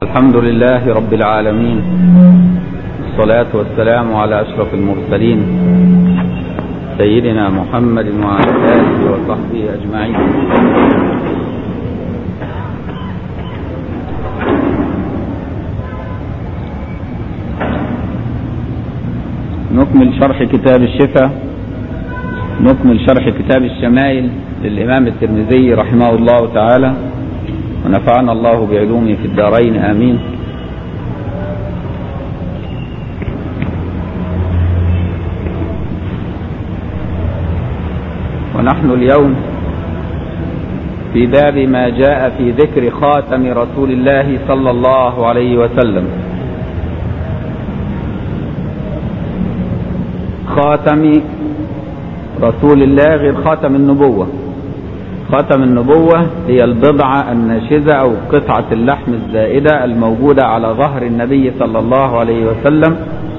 الحمد لله رب العالمين الصلاة والسلام على أشرف المرسلين سيدنا محمد وعلى آله وصحبه أجمعين نكمل شرح كتاب الشفا نكمل شرح كتاب الشمائل للإمام الترمذي رحمه الله تعالى ونفعنا الله بعلومه في الدارين آمين ونحن اليوم في باب ما جاء في ذكر خاتم رسول الله صلى الله عليه وسلم خاتم رسول الله غير خاتم النبوة خاتم النبوة هي البضعة الناشزة أو قطعة اللحم الزائدة الموجودة على ظهر النبي صلى الله عليه وسلم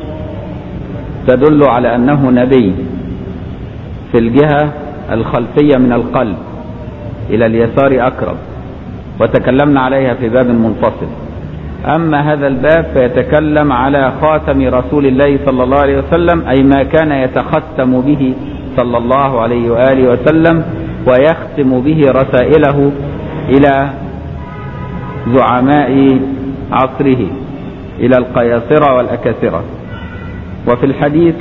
تدل على أنه نبي في الجهة الخلفية من القلب إلى اليسار أقرب وتكلمنا عليها في باب منفصل أما هذا الباب فيتكلم على خاتم رسول الله صلى الله عليه وسلم أي ما كان يتختم به صلى الله عليه وآله وسلم ويختم به رسائله إلى زعماء عصره إلى القياصرة والأكاسرة وفي الحديث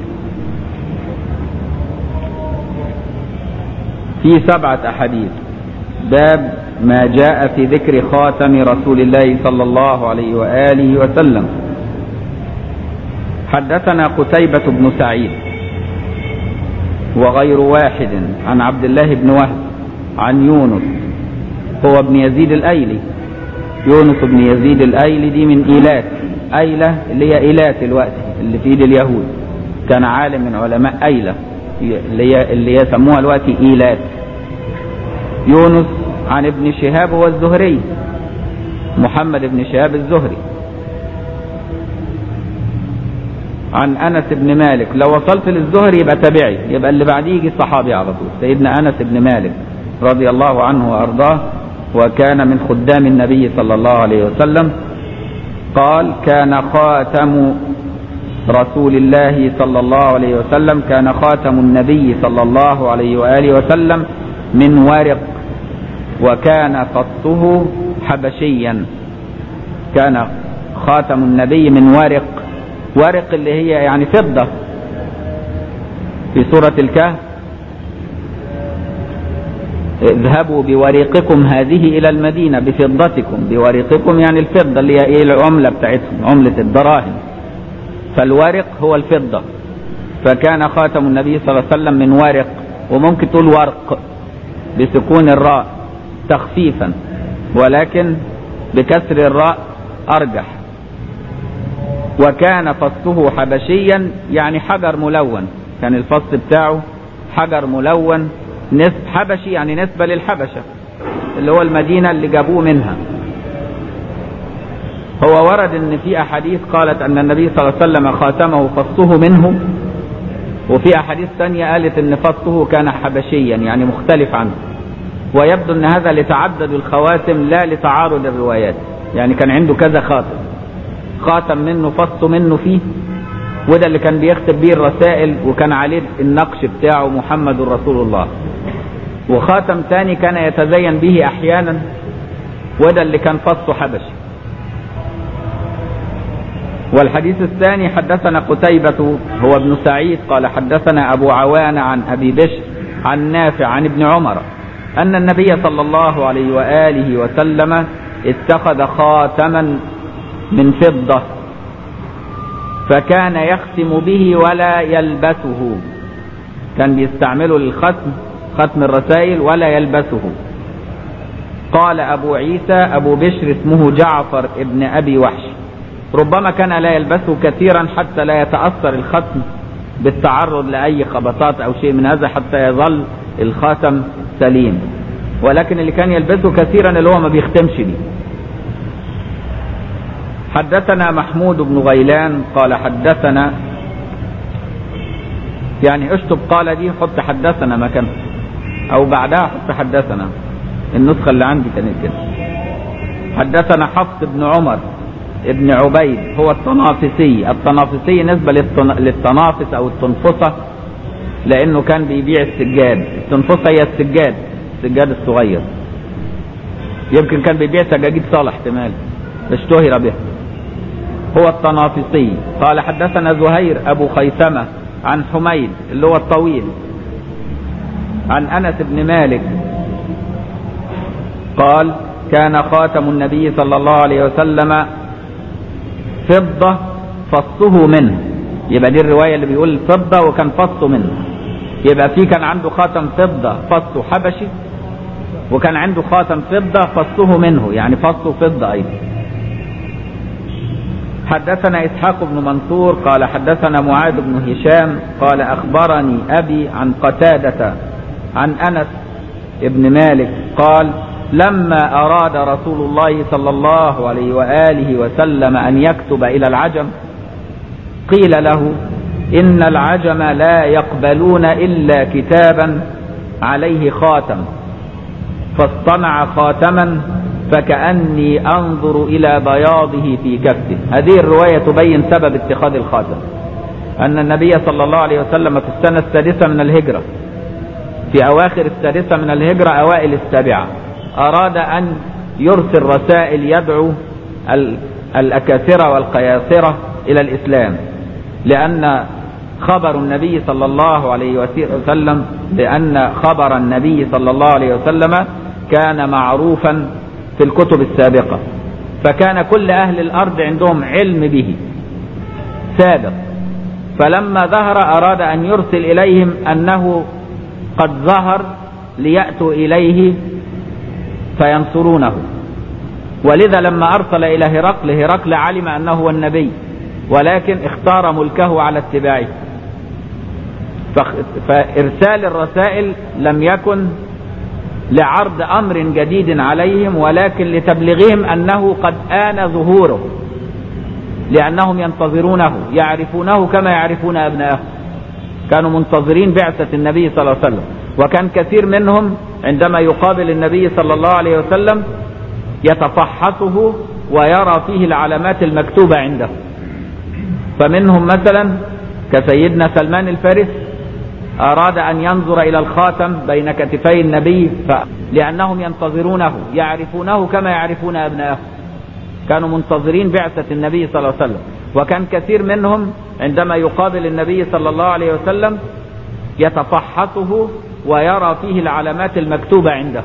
في سبعة أحاديث باب ما جاء في ذكر خاتم رسول الله صلى الله عليه وآله وسلم حدثنا قتيبة بن سعيد وغير واحد عن عبد الله بن وهب عن يونس هو ابن يزيد الأيلي يونس بن يزيد الأيلي دي من إيلات أيلة اللي هي إيلات الوقت اللي في ايد اليهود كان عالم من علماء أيلة اللي هي اللي يسموها الوقت إيلات يونس عن ابن شهاب والزهري محمد بن شهاب الزهري عن انس بن مالك لو وصلت للزهري يبقى تابعي يبقى اللي بعديه يجي الصحابي على طول سيدنا انس بن مالك رضي الله عنه وارضاه وكان من خدام النبي صلى الله عليه وسلم قال كان خاتم رسول الله صلى الله عليه وسلم كان خاتم النبي صلى الله عليه واله وسلم من ورق وكان فصه حبشيا كان خاتم النبي من ورق ورق اللي هي يعني فضة في سورة الكهف اذهبوا بوريقكم هذه إلى المدينة بفضتكم بوريقكم يعني الفضة اللي هي ايه العملة بتاعتهم عملة الدراهم فالورق هو الفضة فكان خاتم النبي صلى الله عليه وسلم من ورق وممكن تقول ورق بسكون الراء تخفيفا ولكن بكسر الراء أرجح وكان فصه حبشيا يعني حجر ملون كان الفص بتاعه حجر ملون نسب حبشي يعني نسبة للحبشة اللي هو المدينة اللي جابوه منها هو ورد ان في احاديث قالت ان النبي صلى الله عليه وسلم خاتمه فصه منه وفي احاديث ثانية قالت ان فصه كان حبشيا يعني مختلف عنه ويبدو ان هذا لتعدد الخواتم لا لتعارض الروايات يعني كان عنده كذا خاتم خاتم منه فص منه فيه وده اللي كان بيختم بيه الرسائل وكان عليه النقش بتاعه محمد رسول الله وخاتم ثاني كان يتزين به احيانا وده اللي كان فصه حبشي والحديث الثاني حدثنا قتيبة هو ابن سعيد قال حدثنا أبو عوان عن أبي بشر عن نافع عن ابن عمر أن النبي صلى الله عليه وآله وسلم اتخذ خاتما من فضة فكان يختم به ولا يلبسه كان بيستعمله للختم ختم الرسائل ولا يلبسه قال أبو عيسى أبو بشر اسمه جعفر ابن أبي وحش ربما كان لا يلبسه كثيرا حتى لا يتأثر الختم بالتعرض لأي خبطات أو شيء من هذا حتى يظل الخاتم سليم ولكن اللي كان يلبسه كثيرا اللي هو ما بيختمش بيه حدثنا محمود بن غيلان قال حدثنا يعني اشطب قال دي حط حدثنا مكانها او بعدها حط حدثنا النسخة اللي عندي كانت كده حدثنا حفص بن عمر ابن عبيد هو الطنافسي الطنافسي نسبة للطن- للطنافس أو التنفسة لأنه كان بيبيع السجاد التنفسة هي السجاد السجاد الصغير يمكن كان بيبيع سجاجيد صالح احتمال اشتهر بها هو الطنافسي قال حدثنا زهير أبو خيثمة عن حميد اللي هو الطويل عن أنس بن مالك قال كان خاتم النبي صلى الله عليه وسلم فضة فصه منه يبقى دي الرواية اللي بيقول فضة وكان فصه منه يبقى في كان عنده خاتم فضة فصه حبشي وكان عنده خاتم فضة فصه منه يعني فصه فضة أيضا حدثنا إسحاق بن منصور قال حدثنا معاذ بن هشام قال أخبرني أبي عن قتادة عن أنس ابن مالك قال لما أراد رسول الله صلى الله عليه وآله وسلم أن يكتب إلى العجم قيل له إن العجم لا يقبلون إلا كتابا عليه خاتم فاصطنع خاتما فكأني أنظر إلى بياضه في كفه هذه الرواية تبين سبب اتخاذ الخاتم أن النبي صلى الله عليه وسلم في السنة السادسة من الهجرة في أواخر السادسة من الهجرة أوائل السابعة أراد أن يرسل رسائل يدعو ال- الأكاثرة والقياصرة إلى الإسلام لأن خبر النبي صلى الله عليه وسلم بأن خبر النبي صلى الله عليه وسلم كان معروفا في الكتب السابقة فكان كل أهل الأرض عندهم علم به سابق فلما ظهر أراد أن يرسل إليهم أنه قد ظهر ليأتوا إليه فينصرونه ولذا لما أرسل إلى هرقل هرقل علم أنه هو النبي ولكن اختار ملكه على اتباعه فخ- فإرسال الرسائل لم يكن لعرض أمر جديد عليهم ولكن لتبليغهم أنه قد آن ظهوره لأنهم ينتظرونه يعرفونه كما يعرفون أبنائهم كانوا منتظرين بعثة النبي صلى الله عليه وسلم وكان كثير منهم عندما يقابل النبي صلى الله عليه وسلم يتفحصه ويرى فيه العلامات المكتوبة عنده فمنهم مثلا كسيدنا سلمان الفارس أراد أن ينظر إلى الخاتم بين كتفي النبي ف... لأنهم ينتظرونه يعرفونه كما يعرفون أبنائهم كانوا منتظرين بعثة النبي صلى الله عليه وسلم وكان كثير منهم عندما يقابل النبي صلى الله عليه وسلم يتفحصه ويرى فيه العلامات المكتوبة عنده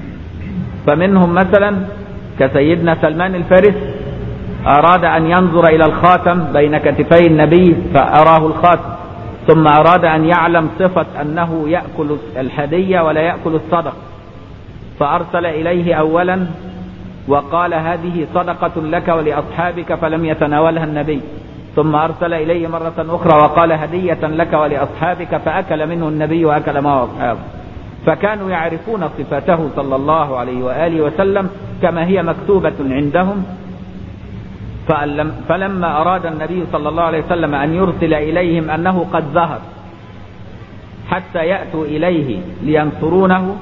فمنهم مثلا كسيدنا سلمان الفارس أراد أن ينظر إلى الخاتم بين كتفي النبي فأراه الخاتم ثم أراد أن يعلم صفة أنه يأكل الهدية ولا يأكل الصدق فأرسل إليه أولا وقال هذه صدقة لك ولأصحابك فلم يتناولها النبي ثم أرسل إليه مرة أخرى وقال هدية لك ولأصحابك فأكل منه النبي وأكل معه أصحابه فكانوا يعرفون صفاته صلى الله عليه وآله وسلم كما هي مكتوبة عندهم فلم فلما أراد النبي صلى الله عليه وسلم أن يرسل إليهم أنه قد ظهر حتى يأتوا إليه لينصرونه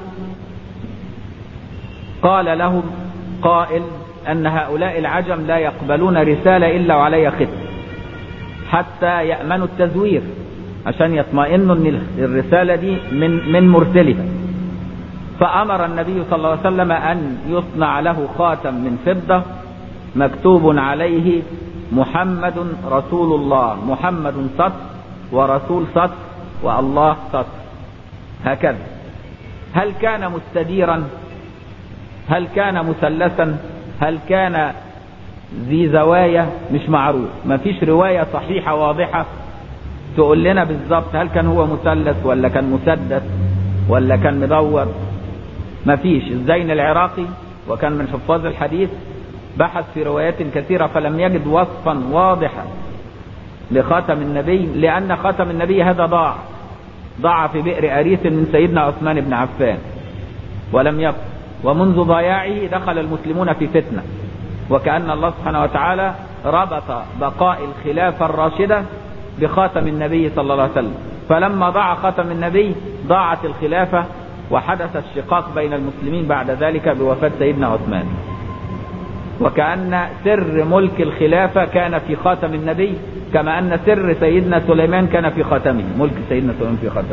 قال لهم قائل أن هؤلاء العجم لا يقبلون رسالة إلا وعلي ختم حتى يأمنوا التزوير عشان يطمئنوا أن الرسالة دي من من مرسلها فأمر النبي صلى الله عليه وسلم أن يصنع له خاتم من فضة مكتوب عليه محمد رسول الله محمد صدق ورسول صدق والله صدق هكذا هل كان مستديرا هل كان مثلثا هل كان ذي زوايا مش معروف ما فيش رواية صحيحة واضحة تقول لنا بالظبط هل كان هو مثلث ولا كان مسدس ولا كان مدور ما فيش الزين العراقي وكان من حفاظ الحديث بحث في روايات كثيرة فلم يجد وصفا واضحا لخاتم النبي لأن خاتم النبي هذا ضاع ضاع في بئر أريس من سيدنا عثمان بن عفان ولم يبق ومنذ ضياعه دخل المسلمون في فتنة وكأن الله سبحانه وتعالى ربط بقاء الخلافة الراشدة بخاتم النبي صلى الله عليه وسلم فلما ضاع خاتم النبي ضاعت الخلافة وحدث الشقاق بين المسلمين بعد ذلك بوفاة سيدنا عثمان وكأن سر ملك الخلافة كان في خاتم النبي كما أن سر سيدنا سليمان كان في خاتمه ملك سيدنا سليمان في خاتمه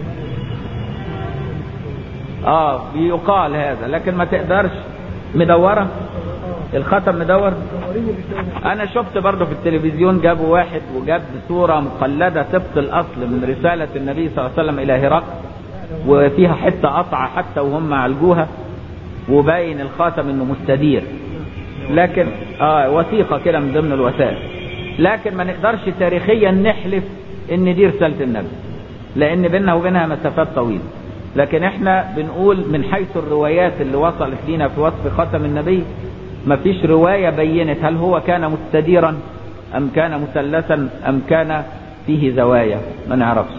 اه بيقال هذا لكن ما تقدرش مدورة الختم مدور انا شفت برضه في التلفزيون جابوا واحد وجاب صورة مقلدة طبق الاصل من رسالة النبي صلى الله عليه وسلم الى هرقل وفيها حتة قطعة حتى وهم عالجوها وباين الخاتم انه مستدير لكن اه وثيقة كده من ضمن الوثائق لكن ما نقدرش تاريخيا نحلف ان دي رسالة النبي لان بيننا وبينها مسافات طويلة لكن احنا بنقول من حيث الروايات اللي وصلت لينا في وصف خاتم النبي ما فيش رواية بينت هل هو كان مستديرا ام كان مثلثا ام كان فيه زوايا ما نعرفش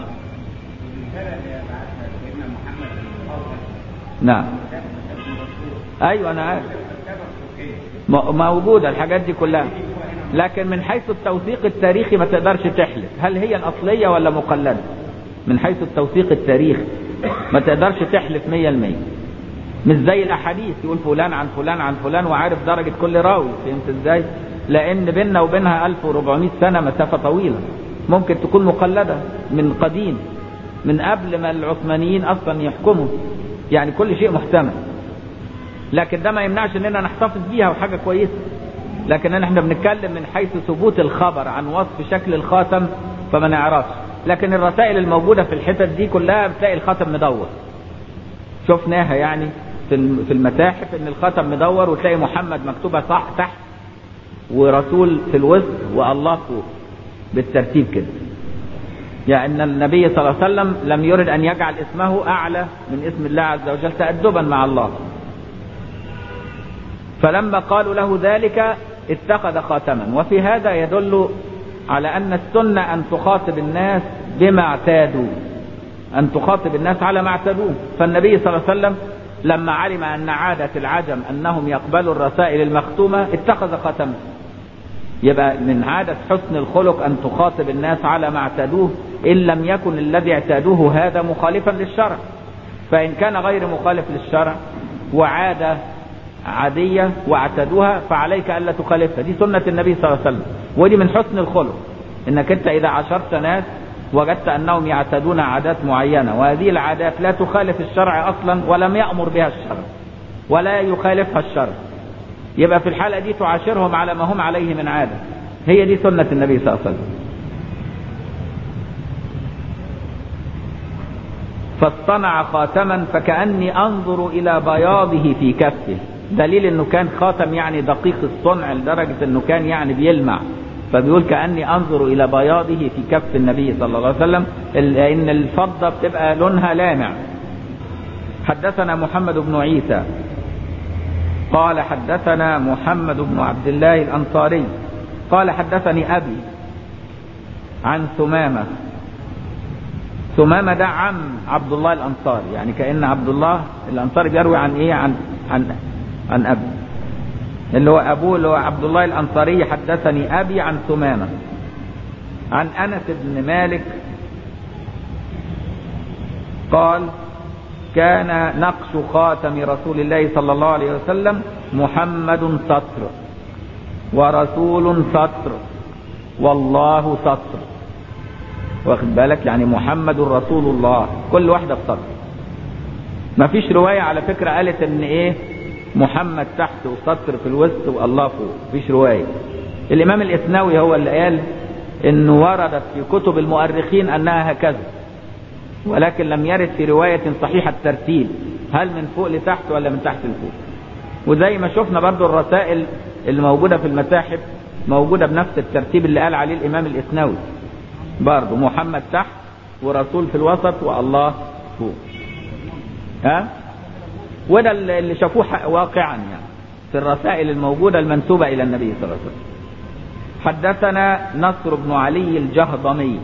نعم ايوه انا عارف موجودة الحاجات دي كلها لكن من حيث التوثيق التاريخي ما تقدرش تحلف هل هي الأصلية ولا مقلدة من حيث التوثيق التاريخي ما تقدرش تحلف مية المية مش زي الأحاديث يقول فلان عن فلان عن فلان وعارف درجة كل راوي فهمت ازاي لأن بيننا وبينها 1400 سنة مسافة طويلة ممكن تكون مقلدة من قديم من قبل ما العثمانيين أصلا يحكموا يعني كل شيء محتمل لكن ده ما يمنعش اننا نحتفظ بيها وحاجة كويسة لكن احنا بنتكلم من حيث ثبوت الخبر عن وصف شكل الخاتم فما نعرفش لكن الرسائل الموجودة في الحتت دي كلها بتلاقي الخاتم مدور شفناها يعني في المتاحف ان الخاتم مدور وتلاقي محمد مكتوبة صح تحت ورسول في الوسط والله فوق بالترتيب كده يعني ان النبي صلى الله عليه وسلم لم يرد ان يجعل اسمه اعلى من اسم الله عز وجل تأدبا مع الله فلما قالوا له ذلك اتخذ خاتما وفي هذا يدل على أن السنة أن تخاطب الناس بما اعتادوا أن تخاطب الناس على ما اعتادوه فالنبي صلى الله عليه وسلم لما علم أن عادة العجم أنهم يقبلوا الرسائل المختومة اتخذ خاتما يبقى من عادة حسن الخلق أن تخاطب الناس على ما اعتادوه إن لم يكن الذي اعتادوه هذا مخالفا للشرع فإن كان غير مخالف للشرع وعادة عادية واعتادوها فعليك ألا تخالفها دي سنة النبي صلى الله عليه وسلم ودي من حسن الخلق انك انت اذا عشرت ناس وجدت انهم يعتادون عادات معينة وهذه العادات لا تخالف الشرع اصلا ولم يأمر بها الشرع ولا يخالفها الشرع يبقى في الحالة دي تعاشرهم على ما هم عليه من عادة هي دي سنة النبي صلى الله عليه وسلم فاصطنع خاتما فكأني انظر الى بياضه في كفه دليل انه كان خاتم يعني دقيق الصنع لدرجة انه كان يعني بيلمع فبيقول كأني انظر الى بياضه في كف النبي صلى الله عليه وسلم لان الفضة بتبقى لونها لامع حدثنا محمد بن عيسى قال حدثنا محمد بن عبد الله الانصاري قال حدثني ابي عن ثمامة ثمامة ده عم عبد الله الانصاري يعني كأن عبد الله الانصاري بيروي عن ايه عن عن عن أبي اللي هو أبوه اللي هو عبد الله الأنصاري حدثني أبي عن ثمامة عن أنس بن مالك قال كان نقش خاتم رسول الله صلى الله عليه وسلم محمد سطر ورسول سطر والله سطر واخد بالك يعني محمد رسول الله كل واحدة بسطر ما فيش رواية على فكرة قالت ان ايه محمد تحت وسطر في الوسط والله فوق مفيش رواية الامام الاثنوي هو اللي قال انه وردت في كتب المؤرخين انها هكذا ولكن لم يرد في رواية صحيحة الترتيب هل من فوق لتحت ولا من تحت لفوق وزي ما شفنا برضو الرسائل اللي موجودة في المتاحف موجودة بنفس الترتيب اللي قال عليه الامام الاثنوي برضو محمد تحت ورسول في الوسط والله فوق ها وده اللي شافوه واقعا يعني في الرسائل الموجودة المنسوبة إلى النبي صلى الله عليه وسلم حدثنا نصر بن علي الجهضمي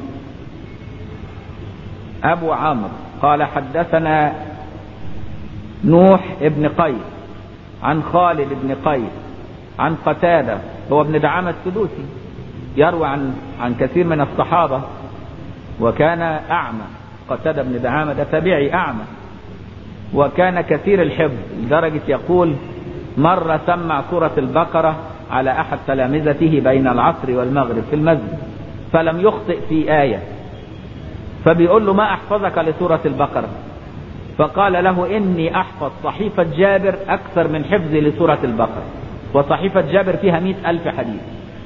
أبو عمرو قال حدثنا نوح ابن قيس عن خالد بن قيس عن قتادة هو ابن دعامة السدوسي يروي عن عن كثير من الصحابة وكان أعمى قتادة بن دعامة ده تابعي أعمى وكان كثير الحفظ لدرجة يقول مرة سمع سورة البقرة على أحد تلامذته بين العصر والمغرب في المسجد فلم يخطئ في آية فبيقول له ما أحفظك لسورة البقرة فقال له إني أحفظ صحيفة جابر أكثر من حفظي لسورة البقرة وصحيفة جابر فيها مئة ألف حديث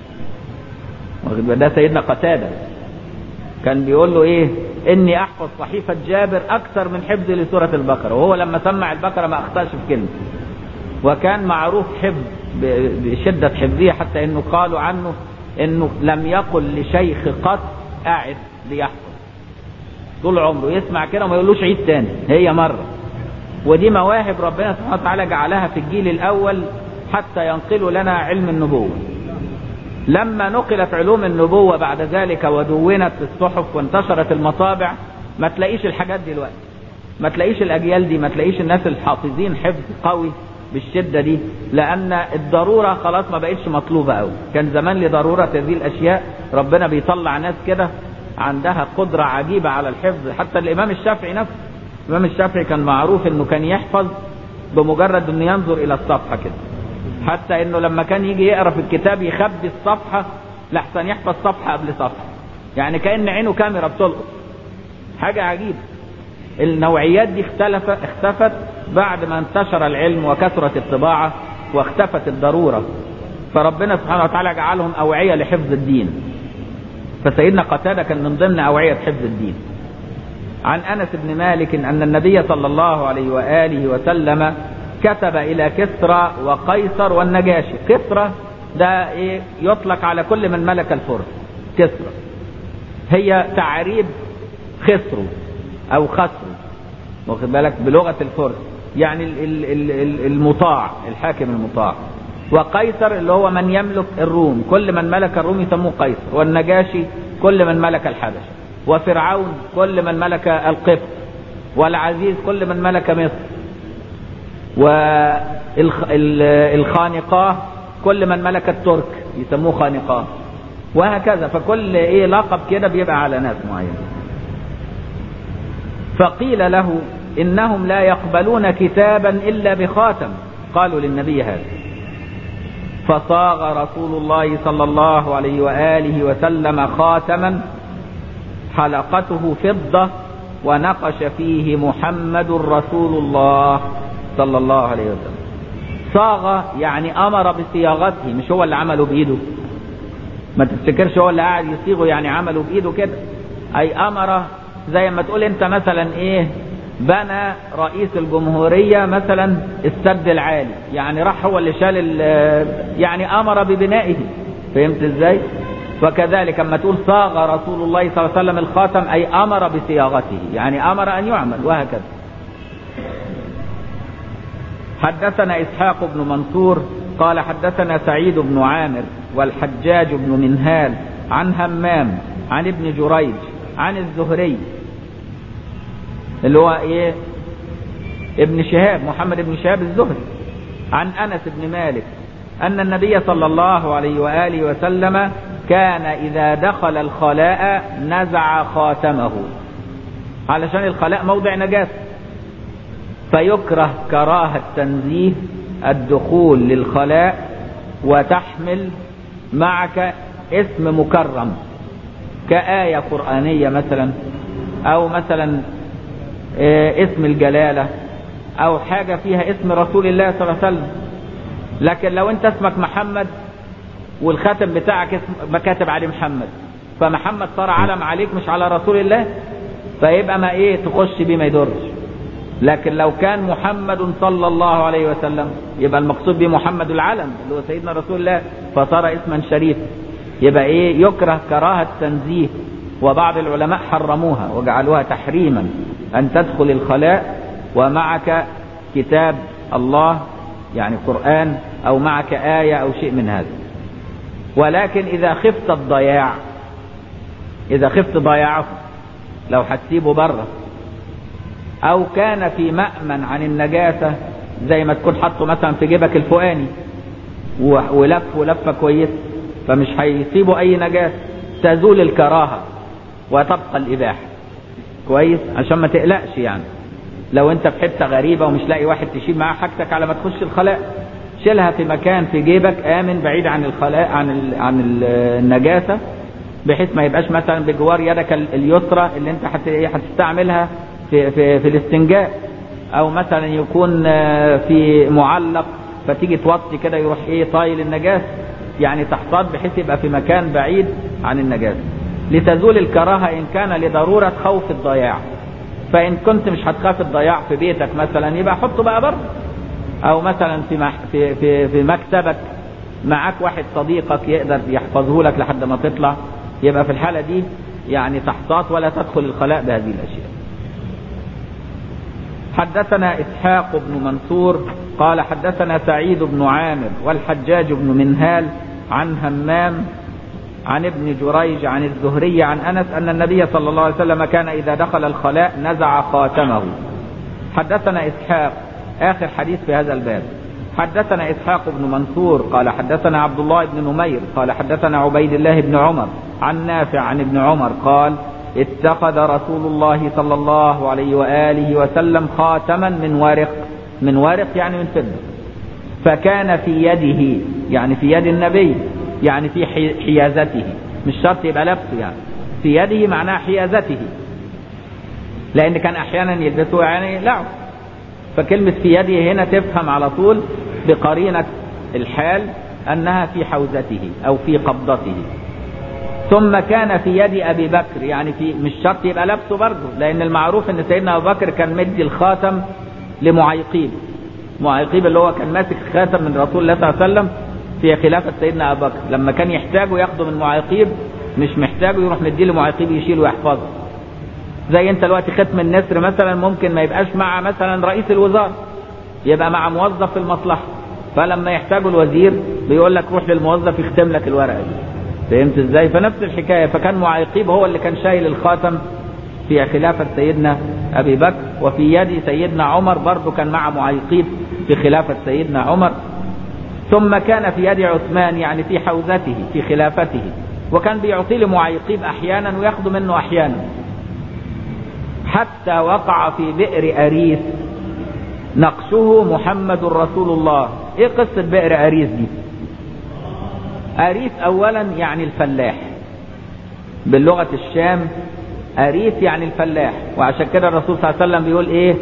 ده سيدنا قتادة كان بيقول له إيه إني أحفظ صحيفة جابر أكثر من حفظي لسورة البقرة وهو لما سمع البقرة ما أخطأش في كلمة وكان معروف حفظ بشدة حفظه حتى إنه قالوا عنه إنه لم يقل لشيخ قط أعد ليحفظ طول عمره يسمع كده وما يقولوش عيد تاني هي مرة ودي مواهب ربنا سبحانه وتعالى جعلها في الجيل الأول حتى ينقلوا لنا علم النبوة لما نقلت علوم النبوة بعد ذلك ودونت في الصحف وانتشرت المطابع ما تلاقيش الحاجات دي دلوقتي ما تلاقيش الأجيال دي ما تلاقيش الناس الحافظين حفظ قوي بالشدة دي لأن الضرورة خلاص ما بقتش مطلوبة قوي كان زمان لضرورة هذه الأشياء ربنا بيطلع ناس كده عندها قدرة عجيبة على الحفظ حتى الإمام الشافعي نفسه الإمام الشافعي كان معروف إنه كان يحفظ بمجرد إنه ينظر إلى الصفحة كده حتى إنه لما كان يجي يقرأ في الكتاب يخبي الصفحة لحسن يحفظ صفحة قبل صفحة يعني كأن عينه كاميرا بتلقط حاجة عجيبة النوعيات دي اختلف اختفت بعد ما انتشر العلم وكثرت الطباعة واختفت الضرورة فربنا سبحانه وتعالى جعلهم أوعية لحفظ الدين فسيدنا قتادة كان من ضمن أوعية حفظ الدين عن أنس بن مالك أن النبي صلى الله عليه وآله وسلم كتب إلى كسرى وقيصر والنجاشي كسرى ده إيه يطلق على كل من ملك الفرس كسرى هي تعريب خسروا أو خسروا واخد بالك بلغة الفرس يعني المطاع الحاكم المطاع وقيصر اللي هو من يملك الروم كل من ملك الروم يسموه قيصر والنجاشي كل من ملك الحبش وفرعون كل من ملك القبط والعزيز كل من ملك مصر والخانقاه كل من ملك الترك يسموه خانقاه وهكذا فكل ايه لقب كده بيبقى على ناس معينه فقيل له انهم لا يقبلون كتابا الا بخاتم قالوا للنبي هذا فصاغ رسول الله صلى الله عليه واله وسلم خاتما حلقته فضه ونقش فيه محمد رسول الله صلى الله عليه وسلم صاغ يعني امر بصياغته مش هو اللي عمله بايده ما تفتكرش هو اللي قاعد يصيغه يعني عمله بايده كده اي امر زي ما تقول انت مثلا ايه بنى رئيس الجمهورية مثلا السد العالي يعني راح هو اللي شال يعني امر ببنائه فهمت ازاي وكذلك اما تقول صاغ رسول الله صلى الله عليه وسلم الخاتم اي امر بصياغته يعني امر ان يعمل وهكذا حدثنا اسحاق بن منصور قال حدثنا سعيد بن عامر والحجاج بن منهال عن همام عن ابن جريج عن الزهري اللي هو ايه ابن شهاب محمد بن شهاب الزهري عن انس بن مالك ان النبي صلى الله عليه واله وسلم كان اذا دخل الخلاء نزع خاتمه علشان الخلاء موضع نجاسه فيكره كراهه تنزيه الدخول للخلاء وتحمل معك اسم مكرم كآية قرآنية مثلا أو مثلا اسم الجلالة أو حاجة فيها اسم رسول الله صلى الله عليه وسلم لكن لو أنت اسمك محمد والخاتم بتاعك اسم كاتب عليه محمد فمحمد صار علم عليك مش على رسول الله فيبقى ما ايه تخش بيه ما يضرش لكن لو كان محمد صلى الله عليه وسلم يبقى المقصود به محمد العلم اللي هو سيدنا رسول الله فصار اسما شريفا يبقى ايه يكره كراهة تنزيه وبعض العلماء حرموها وجعلوها تحريما ان تدخل الخلاء ومعك كتاب الله يعني قرآن او معك آية او شيء من هذا ولكن اذا خفت الضياع اذا خفت ضياعه لو هتسيبه بره او كان في مأمن عن النجاسة زي ما تكون حاطه مثلا في جيبك الفوقاني ولف ولفة كويسة فمش هيسيبوا اي نجاسة تزول الكراهة وتبقى الاباحة كويس عشان ما تقلقش يعني لو انت في حتة غريبة ومش لاقي واحد تشيل معاه حاجتك على ما تخش الخلاء شيلها في مكان في جيبك آمن بعيد عن الخلاء عن ال... عن ال- النجاسة بحيث ما يبقاش مثلا بجوار يدك ال- اليسرى اللي انت هت- إيه هتستعملها في, في, في الاستنجاء او مثلا يكون آه، في معلق فتيجي توطي كده يروح ايه طايل النجاسة يعني تحتاط بحيث يبقى في مكان بعيد عن النجاسة لتزول الكراهة ان كان لضرورة خوف الضياع فان كنت مش هتخاف الضياع في بيتك مثلا يبقى حطه بقى بره او مثلا في مح في في, في مكتبك معاك واحد صديقك يقدر يحفظه لك لحد ما تطلع يبقى في الحالة دي يعني تحتاط ولا تدخل الخلاء بهذه الاشياء حدثنا اسحاق بن منصور قال حدثنا سعيد بن عامر والحجاج بن منهال عن همام عن ابن جريج عن الزهري عن انس ان النبي صلى الله عليه وسلم كان اذا دخل الخلاء نزع خاتمه حدثنا اسحاق اخر حديث في هذا الباب حدثنا اسحاق بن منصور قال حدثنا عبد الله بن نمير قال حدثنا عبيد الله بن عمر عن نافع عن ابن عمر قال اتخذ رسول الله صلى الله عليه واله وسلم خاتما من ورق من ورق يعني من فضه فكان في يده يعني في يد النبي يعني في حي- حيازته مش شرط يبقى لابسه يعني في يده معناه حيازته لان كان احيانا يلبسه يعني لعب فكلمة في يده هنا تفهم على طول بقرينة الحال انها في حوزته او في قبضته ثم كان في يد ابي بكر يعني في مش شرط يبقى لابسه برضه لان المعروف ان سيدنا ابو بكر كان مدي الخاتم لمعيقيب معيقيب اللي هو كان ماسك خاتم من رسول الله صلى الله عليه وسلم في خلافة سيدنا ابو بكر لما كان يحتاجه ياخده من معيقيب مش محتاجه يروح مديه لمعيقيب يشيله ويحفظه زي انت دلوقتي ختم النسر مثلا ممكن ما يبقاش مع مثلا رئيس الوزراء يبقى مع موظف في المصلحة فلما يحتاجه الوزير بيقول لك روح للموظف يختم لك الورقة دي فهمت ازاي فنفس الحكاية فكان معيقيب هو اللي كان شايل الخاتم في خلافة سيدنا ابي بكر وفي يد سيدنا عمر برضه كان مع معيقيب في خلافة سيدنا عمر ثم كان في يد عثمان يعني في حوزته في خلافته وكان بيعطي لمعيقيب احيانا وياخده منه احيانا حتى وقع في بئر أريس نقشه محمد رسول الله ايه قصة بئر أريس دي أريس أولا يعني الفلاح باللغة الشام أريس يعني الفلاح وعشان كده الرسول صلى الله عليه وسلم بيقول ايه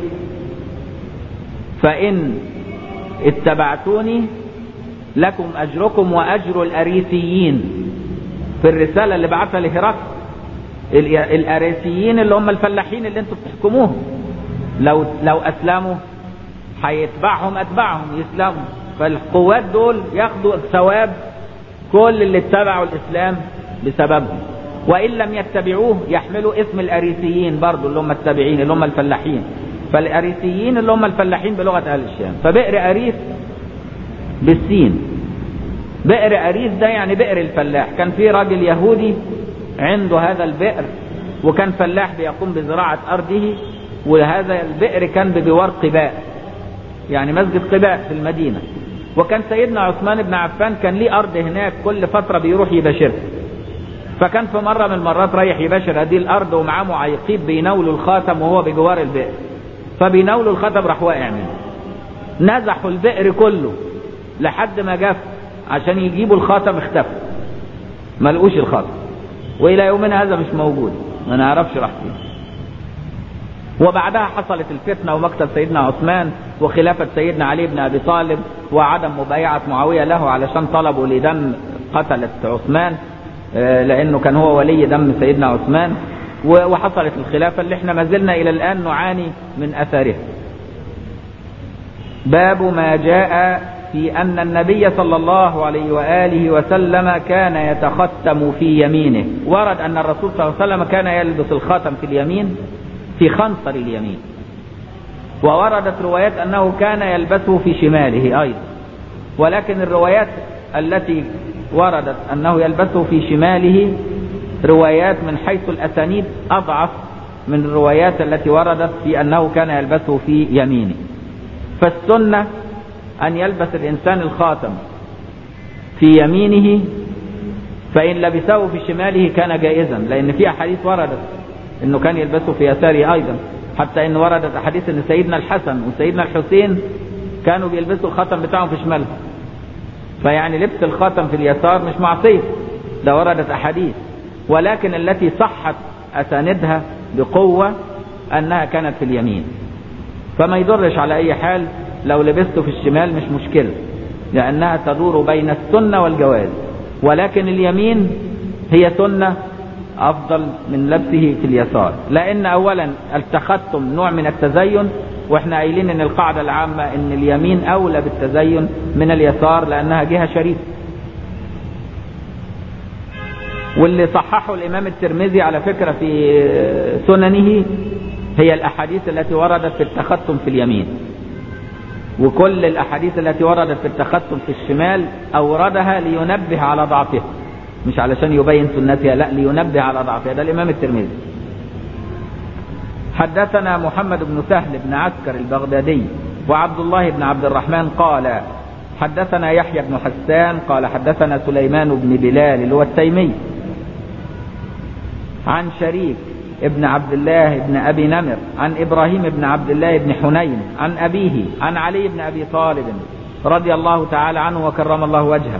فإن اتبعتوني لكم أجركم وأجر الأريسيين في الرسالة اللي بعثها لهرقل ال- الاريسيين اللي هم الفلاحين اللي انتوا بتحكموهم لو لو اسلموا هيتبعهم اتباعهم يسلموا فالقوات دول ياخدوا ثواب كل اللي اتبعوا الاسلام بسببهم وان لم يتبعوه يحملوا اسم الاريسيين برضو اللي هم التابعين اللي هم الفلاحين فالاريسيين اللي هم الفلاحين بلغه اهل الشام فبئر اريس بالسين بئر أريس ده يعني بئر الفلاح كان في راجل يهودي عنده هذا البئر وكان فلاح بيقوم بزراعة أرضه وهذا البئر كان بجوار قباء يعني مسجد قباء في المدينة وكان سيدنا عثمان بن عفان كان ليه أرض هناك كل فترة بيروح يباشرها فكان في مرة من المرات رايح يباشر هذه الأرض ومعاه معيقيب بيناولوا الخاتم وهو بجوار البئر فبيناولوا الخاتم راح واقع منه نزحوا البئر كله لحد ما جف عشان يجيبوا الخاتم اختفى ما لقوش الخاتم والى يومنا هذا مش موجود ما نعرفش راح فين وبعدها حصلت الفتنة ومقتل سيدنا عثمان وخلافة سيدنا علي بن أبي طالب وعدم مبايعة معاوية له علشان طلبوا لدم قتلة عثمان آه، لأنه كان هو ولي دم سيدنا عثمان و- وحصلت الخلافة اللي احنا ما زلنا إلى الآن نعاني من أثارها باب ما جاء في أن النبي صلى الله عليه وآله وسلم كان يتختم في يمينه ورد أن الرسول صلى الله عليه وسلم كان يلبس الخاتم في اليمين في خنصر اليمين ووردت روايات أنه كان يلبسه في شماله أيضا ولكن الروايات التي وردت أنه يلبسه في شماله روايات من حيث الأسانيد أضعف من الروايات التي وردت في أنه كان يلبسه في يمينه فالسنة أن يلبس الإنسان الخاتم في يمينه فإن لبسه في شماله كان جائزا لأن في أحاديث وردت أنه كان يلبسه في يساره أيضا حتى أن وردت أحاديث أن سيدنا الحسن وسيدنا الحسين كانوا بيلبسوا الخاتم بتاعهم في شمالهم فيعني لبس الخاتم في اليسار مش معصية ده وردت أحاديث ولكن التي صحت أساندها بقوة أنها كانت في اليمين فما يضرش على أي حال لو لبسته في الشمال مش مشكلة لأنها تدور بين السنة والجواز ولكن اليمين هي سنة أفضل من لبسه في اليسار لأن أولا التختم نوع من التزين واحنا قايلين ان القاعدة العامة ان اليمين اولى بالتزين من اليسار لانها جهة شريفة واللي صححه الامام الترمذي على فكرة في سننه هي الاحاديث التي وردت في التختم في اليمين وكل الاحاديث التي وردت في التختم في الشمال اوردها لينبه على ضعفها مش علشان يبين سنتها لا لينبه على ضعفها ده الامام الترمذي حدثنا محمد بن سهل بن عسكر البغدادي وعبد الله بن عبد الرحمن قال حدثنا يحيى بن حسان قال حدثنا سليمان بن بلال اللي هو التيمي عن شريك ابن عبد الله بن ابي نمر عن ابراهيم بن عبد الله بن حنين عن ابيه عن علي بن ابي طالب رضي الله تعالى عنه وكرم الله وجهه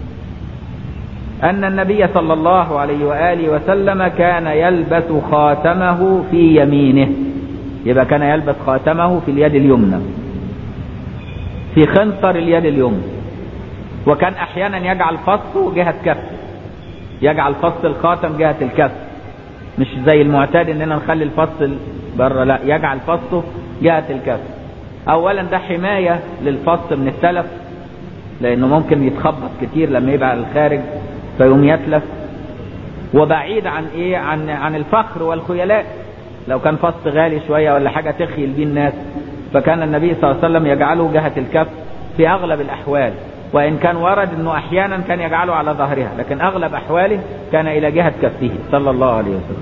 أن النبي صلى الله عليه وآله وسلم كان يلبس خاتمه في يمينه يبقى كان يلبس خاتمه في اليد اليمنى في خنصر اليد اليمنى وكان أحيانا يجعل فصه جهة كف يجعل فص الخاتم جهة الكف مش زي المعتاد اننا نخلي الفص بره لا يجعل فصه جهة الكف اولا ده حماية للفص من التلف لانه ممكن يتخبط كتير لما يبقى على الخارج فيقوم يتلف وبعيد عن ايه عن عن الفخر والخيلاء لو كان فص غالي شويه ولا حاجه تخيل بيه الناس فكان النبي صلى الله عليه وسلم يجعله جهه الكف في اغلب الاحوال وان كان ورد انه احيانا كان يجعله على ظهرها لكن اغلب احواله كان الى جهه كفه صلى الله عليه وسلم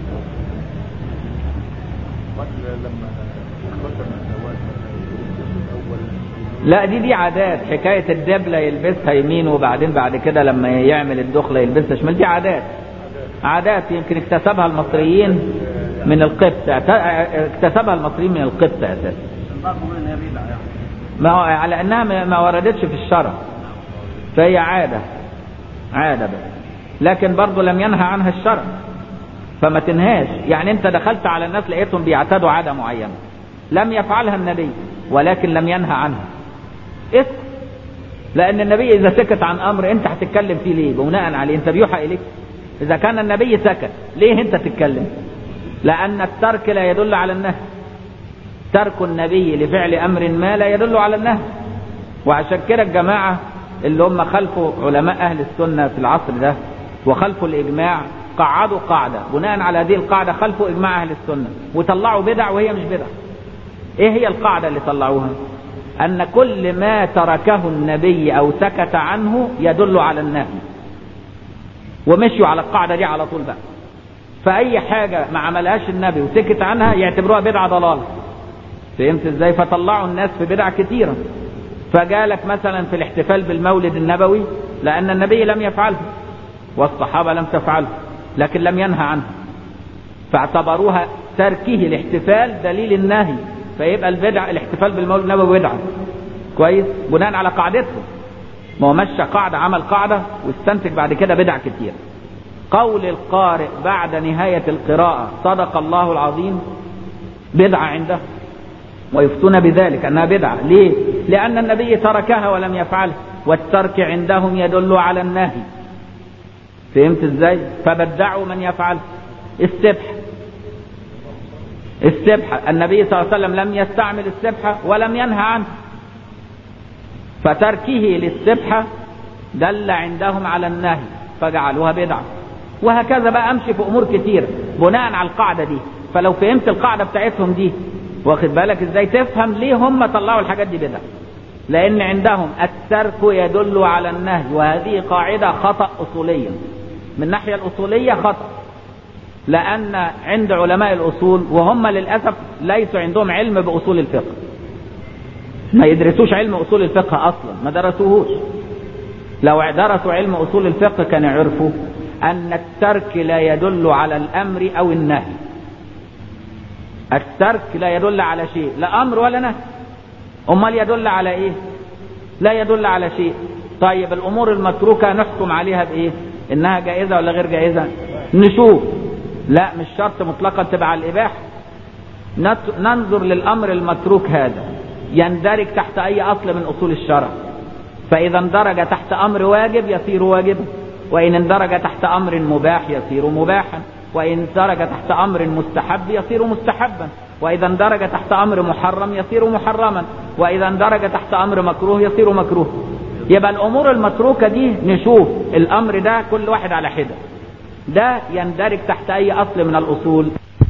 لا دي دي عادات حكاية الدبلة يلبسها يمين وبعدين بعد كده لما يعمل الدخلة يلبسها شمال دي عادات عادات يمكن اكتسبها المصريين من القبط اكتسبها المصريين من القبط اساسا ما هو على انها ما وردتش في الشرع فهي عادة عادة بس لكن برضه لم ينهى عنها الشرع فما تنهاش يعني انت دخلت على الناس لقيتهم بيعتادوا عادة معينة لم يفعلها النبي ولكن لم ينهى عنها اسكت لان النبي اذا سكت عن امر انت هتتكلم فيه ليه بناء عليه انت بيوحى اليك اذا كان النبي سكت ليه انت تتكلم لان الترك لا يدل على النهي ترك النبي لفعل امر ما لا يدل على النهي وعشان كده الجماعه اللي هم خلفوا علماء اهل السنه في العصر ده وخلفوا الاجماع قعدوا قاعده بناء على هذه القاعده خلفوا اجماع اهل السنه وطلعوا بدع وهي مش بدع ايه هي القاعده اللي طلعوها أن كل ما تركه النبي أو سكت عنه يدل على النهي ومشوا على القاعدة دي على طول بقى فأي حاجة ما عملهاش النبي وسكت عنها يعتبروها بدعة ضلال فهمت ازاي فطلعوا الناس في بدع كثيرة فجالك مثلا في الاحتفال بالمولد النبوي لأن النبي لم يفعله والصحابة لم تفعله لكن لم ينهى عنه فاعتبروها تركه الاحتفال دليل النهي فيبقى البدع الاحتفال بالمولد النبوي بدعه كويس بناء على قاعدتهم ما هو مشى قاعده عمل قاعده واستنتج بعد كده بدع كتير قول القارئ بعد نهايه القراءه صدق الله العظيم بدعه عنده ويفتون بذلك انها بدعه ليه لان النبي تركها ولم يفعلها والترك عندهم يدل على النهي فهمت ازاي فبدعوا من يفعل السبح السبحة النبي صلى الله عليه وسلم لم يستعمل السبحة ولم ينهى عنه فتركه للسبحة دل عندهم على النهي فجعلوها بدعة وهكذا بقى امشي في امور كتير بناء على القاعدة دي فلو فهمت القاعدة بتاعتهم دي واخد بالك ازاي تفهم ليه هم طلعوا الحاجات دي بدعة لان عندهم الترك يدل على النهي وهذه قاعدة خطأ اصوليا من الناحية الاصولية خطأ لأن عند علماء الأصول وهم للأسف ليسوا عندهم علم بأصول الفقه ما يدرسوش علم أصول الفقه أصلا ما درسوهوش لو درسوا علم أصول الفقه كانوا يعرفوا أن الترك لا يدل على الأمر أو النهي الترك لا يدل على شيء لا أمر ولا نهي أمال يدل على إيه لا يدل على شيء طيب الامور المتروكة نحكم عليها بايه انها جائزة ولا غير جائزة نشوف لا مش شرط مطلقا تبع الاباحة ننظر للامر المتروك هذا يندرج تحت اي اصل من اصول الشرع فاذا اندرج تحت امر واجب يصير واجبا وان اندرج تحت امر مباح يصير مباحا وان اندرج تحت امر مستحب يصير مستحبا واذا اندرج تحت امر محرم يصير محرما واذا اندرج تحت امر مكروه يصير مكروه يبقى الامور المتروكة دي نشوف الامر ده كل واحد على حدة ده يندرج تحت اي اصل من الاصول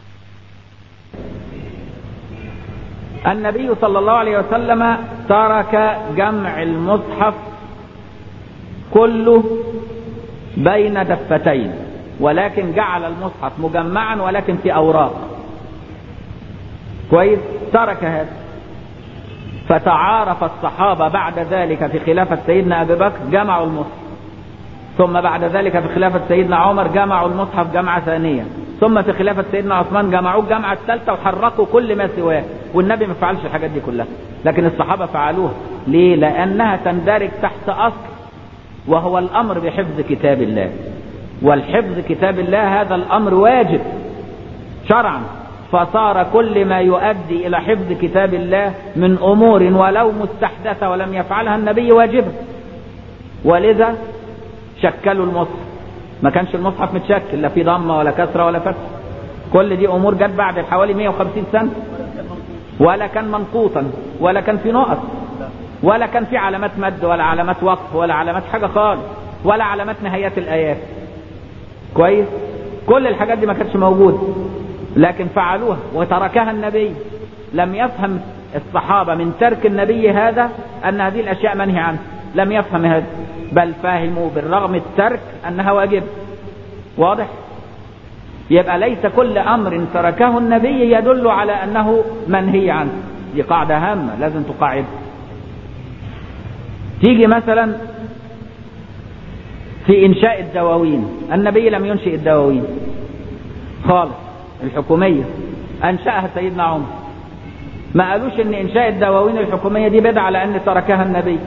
النبي صلى الله عليه وسلم ترك جمع المصحف كله بين دفتين ولكن جعل المصحف مجمعا ولكن في اوراق كويس ترك هذا فتعارف الصحابة بعد ذلك في خلافة سيدنا أبي بكر جمعوا المصحف ثم بعد ذلك في خلافة سيدنا عمر جمعوا المصحف جمعة ثانية ثم في خلافة سيدنا عثمان جمعوه الجامعة الثالثة وحركوا كل ما سواه والنبي ما فعلش الحاجات دي كلها لكن الصحابة فعلوها ليه لأنها تندرج تحت أصل وهو الأمر بحفظ كتاب الله والحفظ كتاب الله هذا الأمر واجب شرعا فصار كل ما يؤدي إلى حفظ كتاب الله من أمور ولو مستحدثة ولم يفعلها النبي واجبة ولذا شكلوا المصحف ما كانش المصحف متشكل لا في ضمه ولا كسره ولا فتح كل دي امور جت بعد حوالي 150 سنه ولا كان منقوطا ولا كان في نقط ولا كان في علامات مد ولا علامات وقف ولا علامات حاجه خالص ولا علامات نهايات الايات كويس كل الحاجات دي ما كانتش موجوده لكن فعلوها وتركها النبي لم يفهم الصحابه من ترك النبي هذا ان هذه الاشياء منهي عنها لم يفهم هذا بل فهموا بالرغم الترك انها واجب واضح يبقى ليس كل امر تركه النبي يدل على انه منهي عنه دي قاعدة هامة لازم تقاعد تيجي مثلا في انشاء الدواوين النبي لم ينشئ الدواوين خالص الحكومية انشأها سيدنا عمر ما قالوش ان انشاء الدواوين الحكومية دي بدعة لان تركها النبي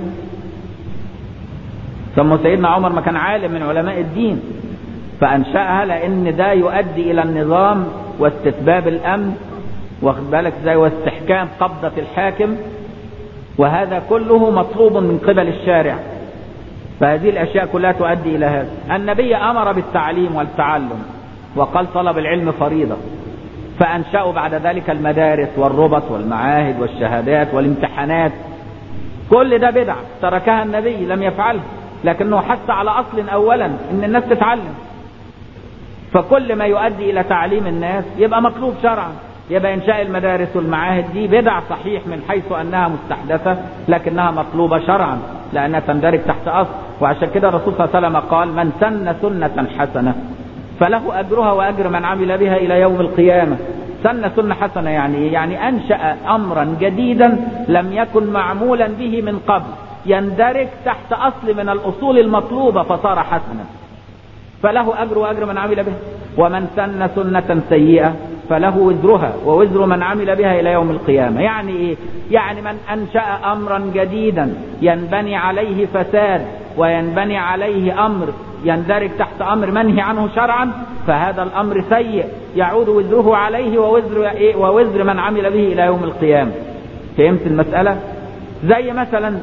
ثم سيدنا عمر ما كان عالم من علماء الدين فأنشأها لأن ده يؤدي إلى النظام واستتباب الأمن واخد بالك ازاي واستحكام قبضة الحاكم وهذا كله مطلوب من قبل الشارع فهذه الأشياء كلها تؤدي إلى هذا النبي أمر بالتعليم والتعلم وقال طلب العلم فريضة فأنشأوا بعد ذلك المدارس والربط والمعاهد والشهادات والامتحانات كل ده بدع تركها النبي لم يفعلها لكنه حث على اصل اولا ان الناس تتعلم فكل ما يؤدي الى تعليم الناس يبقى مطلوب شرعا يبقى انشاء المدارس والمعاهد دي بدع صحيح من حيث انها مستحدثه لكنها مطلوبه شرعا لانها تندرج تحت اصل وعشان كده الرسول صلى الله عليه وسلم قال من سن سنه حسنه فله اجرها واجر من عمل بها الى يوم القيامه سن سنه حسنه يعني يعني انشا امرا جديدا لم يكن معمولا به من قبل يندرج تحت اصل من الاصول المطلوبة فصار حسنا فله اجر واجر من عمل بها ومن سن سنة سيئة فله وزرها ووزر من عمل بها الى يوم القيامة يعني ايه يعني من انشأ امرا جديدا ينبني عليه فساد وينبني عليه امر يندرج تحت امر منهي عنه شرعا فهذا الامر سيء يعود وزره عليه ووزر إيه ووزر من عمل به الى يوم القيامة فهمت المسألة زي مثلا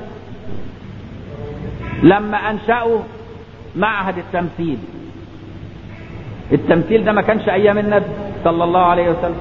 لما انشأوا معهد التمثيل التمثيل ده ما كانش ايام النبي صلى الله عليه وسلم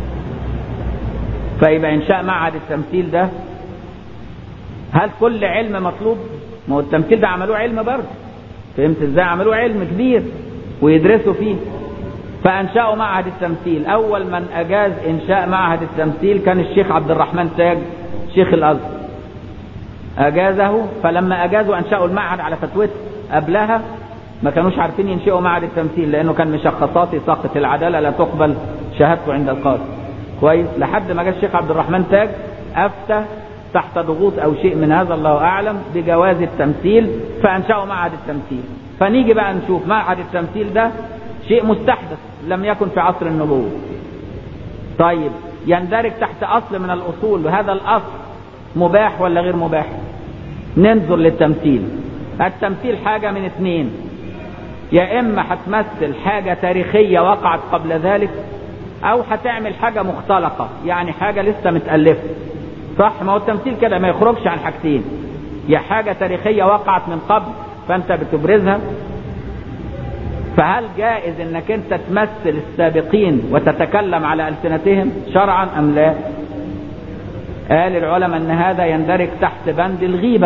فيبقى انشاء معهد التمثيل ده هل كل علم مطلوب ما هو التمثيل ده عملوه علم برضه فهمت ازاي عملوه علم كبير ويدرسوا فيه فانشأوا معهد التمثيل اول من اجاز انشاء معهد التمثيل كان الشيخ عبد الرحمن تاج شيخ الازهر اجازه فلما اجازوا انشأوا المعهد على فتوته قبلها ما كانوش عارفين ينشئوا معهد التمثيل لانه كان مشخصاتي ساقط العداله لا تقبل شهادته عند القاضي كويس لحد ما جاء الشيخ عبد الرحمن تاج افتى تحت ضغوط او شيء من هذا الله اعلم بجواز التمثيل فانشأوا معهد التمثيل فنيجي بقى نشوف معهد التمثيل ده شيء مستحدث لم يكن في عصر النبوة طيب يندرج تحت اصل من الاصول وهذا الاصل مباح ولا غير مباح ننظر للتمثيل التمثيل حاجة من اتنين يا اما هتمثل حاجة تاريخية وقعت قبل ذلك او هتعمل حاجة مختلقة يعني حاجة لسه متألفة صح ما هو التمثيل كده ما يخرجش عن حاجتين يا حاجة تاريخية وقعت من قبل فانت بتبرزها فهل جائز انك انت تمثل السابقين وتتكلم على السنتهم شرعا ام لا قال العلماء ان هذا يندرج تحت بند الغيبة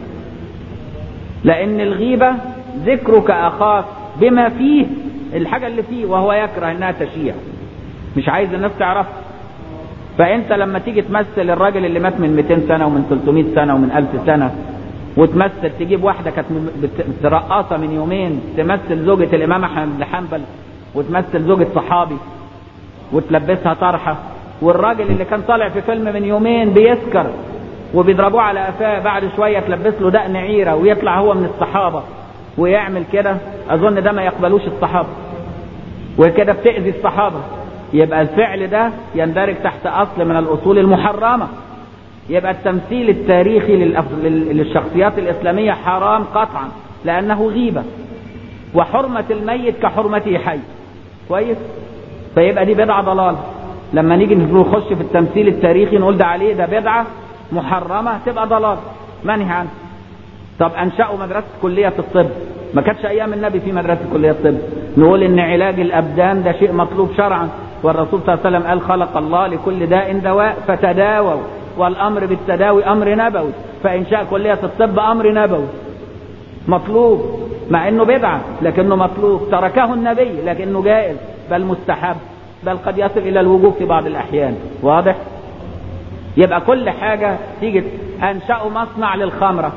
لان الغيبة ذكرك اخاك بما فيه الحاجة اللي فيه وهو يكره انها تشيع مش عايز الناس تعرفها فانت لما تيجي تمثل الراجل اللي مات من 200 سنة ومن 300 سنة ومن 1000 سنة وتمثل تجيب واحدة كانت رقاصة من يومين تمثل زوجة الامام احمد بن حنبل وتمثل زوجة صحابي وتلبسها طرحة والراجل اللي كان طالع في فيلم من يومين بيسكر وبيضربوه على قفاه بعد شوية تلبس له دقن عيرة ويطلع هو من الصحابة ويعمل كده اظن ده ما يقبلوش الصحابة وكده بتأذي الصحابة يبقى الفعل ده يندرج تحت اصل من الاصول المحرمة يبقى التمثيل التاريخي للشخصيات الاسلامية حرام قطعا لانه غيبة وحرمة الميت كحرمته حي كويس فيبقى دي بدعة ضلال لما نيجي نخش في التمثيل التاريخي نقول ده عليه ده بدعة محرمة تبقى ضلال منهي عنه طب انشأوا مدرسة كلية الطب ما كانتش ايام النبي في مدرسة كلية الطب نقول ان علاج الابدان ده شيء مطلوب شرعا والرسول صلى الله عليه وسلم قال خلق الله لكل داء دواء فتداووا والامر بالتداوي امر نبوي فانشاء كلية الطب امر نبوي مطلوب مع انه بدعة لكنه مطلوب تركه النبي لكنه جائز بل مستحب بل قد يصل الى الوجوب في بعض الاحيان واضح يبقى كل حاجة تيجي انشأوا مصنع للخمرة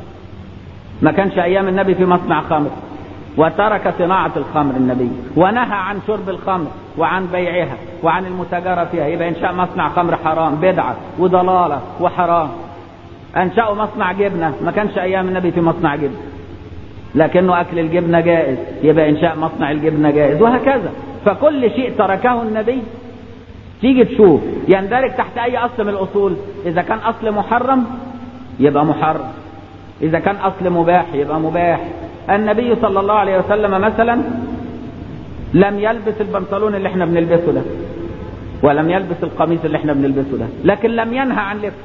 ما كانش ايام النبي في مصنع خمر وترك صناعة الخمر النبي ونهى عن شرب الخمر وعن بيعها وعن المتاجرة فيها يبقى انشاء مصنع خمر حرام بدعة وضلالة وحرام انشأوا مصنع جبنة ما كانش ايام النبي في مصنع جبنة لكنه اكل الجبنة جائز يبقى انشاء مصنع الجبنة جائز وهكذا فكل شيء تركه النبي تيجي تشوف يندرج تحت اي اصل من الاصول اذا كان اصل محرم يبقى محرم اذا كان اصل مباح يبقى مباح النبي صلى الله عليه وسلم مثلا لم يلبس البنطلون اللي احنا بنلبسه ده ولم يلبس القميص اللي احنا بنلبسه ده لكن لم ينهى عن لبسه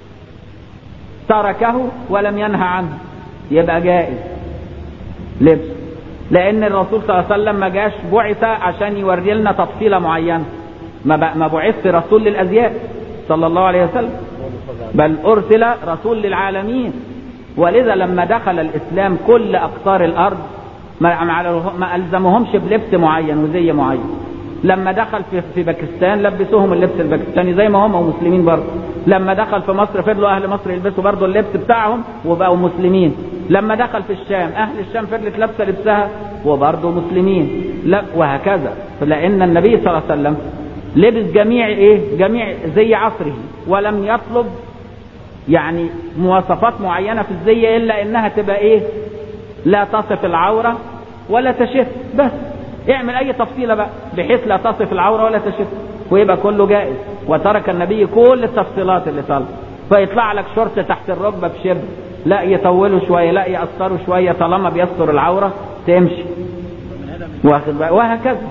تركه ولم ينهى عنه يبقى جائز لبس لان الرسول صلى الله عليه وسلم ما جاش بعث عشان يوري لنا تفصيله معينه ما ما بعث رسول للازياء صلى الله عليه وسلم بل ارسل رسول للعالمين ولذا لما دخل الاسلام كل اقطار الارض ما ما الزمهمش بلبس معين وزي معين لما دخل في في باكستان لبسوهم اللبس الباكستاني زي ما هم مسلمين برضه لما دخل في مصر فضلوا اهل مصر يلبسوا برضه اللبس بتاعهم وبقوا مسلمين لما دخل في الشام اهل الشام فضلت لابسه لبسها وبرضه مسلمين لا وهكذا لان النبي صلى الله عليه وسلم لبس جميع ايه جميع زي عصره ولم يطلب يعني مواصفات معينة في الزي إلا إنها تبقى إيه لا تصف العورة ولا تشف بس اعمل أي تفصيلة بقى بحيث لا تصف العورة ولا تشف ويبقى كله جائز وترك النبي كل التفصيلات اللي طالبه فيطلع لك شرط تحت الركبة بشبر لا يطوله شوية لا يقصره شوية طالما بيستر العورة تمشي واخد بقى وهكذا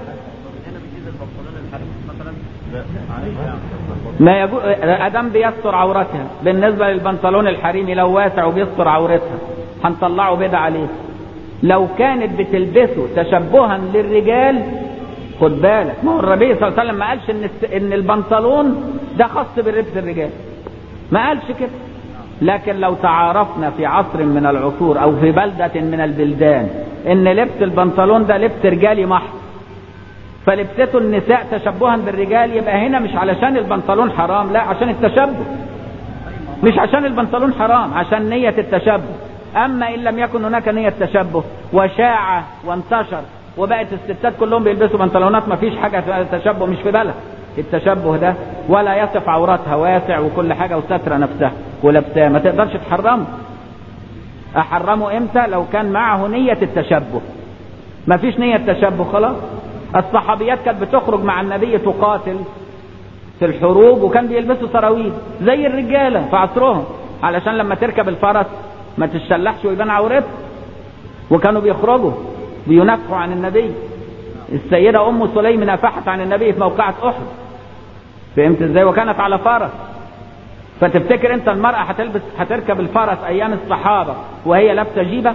ما يجوز ادم بيستر عورتها بالنسبه للبنطلون الحريمي لو واسع وبيستر عورتها هنطلعه بدع عليه لو كانت بتلبسه تشبها للرجال خد بالك ما هو النبي صلى الله عليه وسلم ما قالش ان ان البنطلون ده خاص بلبس الرجال ما قالش كده لكن لو تعارفنا في عصر من العصور او في بلده من البلدان ان لبس البنطلون ده لبس رجالي محض فلبسته النساء تشبها بالرجال يبقى هنا مش علشان البنطلون حرام لا عشان التشبه مش عشان البنطلون حرام عشان نية التشبه اما ان لم يكن هناك نية تشبه وشاع وانتشر وبقت الستات كلهم بيلبسوا بنطلونات ما فيش حاجة تشبه مش في بالها التشبه ده ولا يصف عوراتها واسع وكل حاجة وسترة نفسها ولبسها ما تقدرش تحرمه احرمه امتى لو كان معه نية التشبه ما فيش نية تشبه خلاص الصحابيات كانت بتخرج مع النبي تقاتل في الحروب وكان بيلبسوا سراويل زي الرجالة في عصرهم علشان لما تركب الفرس ما تتشلحش ويبان عورتها وكانوا بيخرجوا بينافحوا عن النبي السيدة أم سليم نافحت عن النبي في موقعة أحد فهمت ازاي وكانت على فرس فتفتكر انت المرأة هتلبس هتركب الفرس ايام الصحابة وهي لابسة جيبة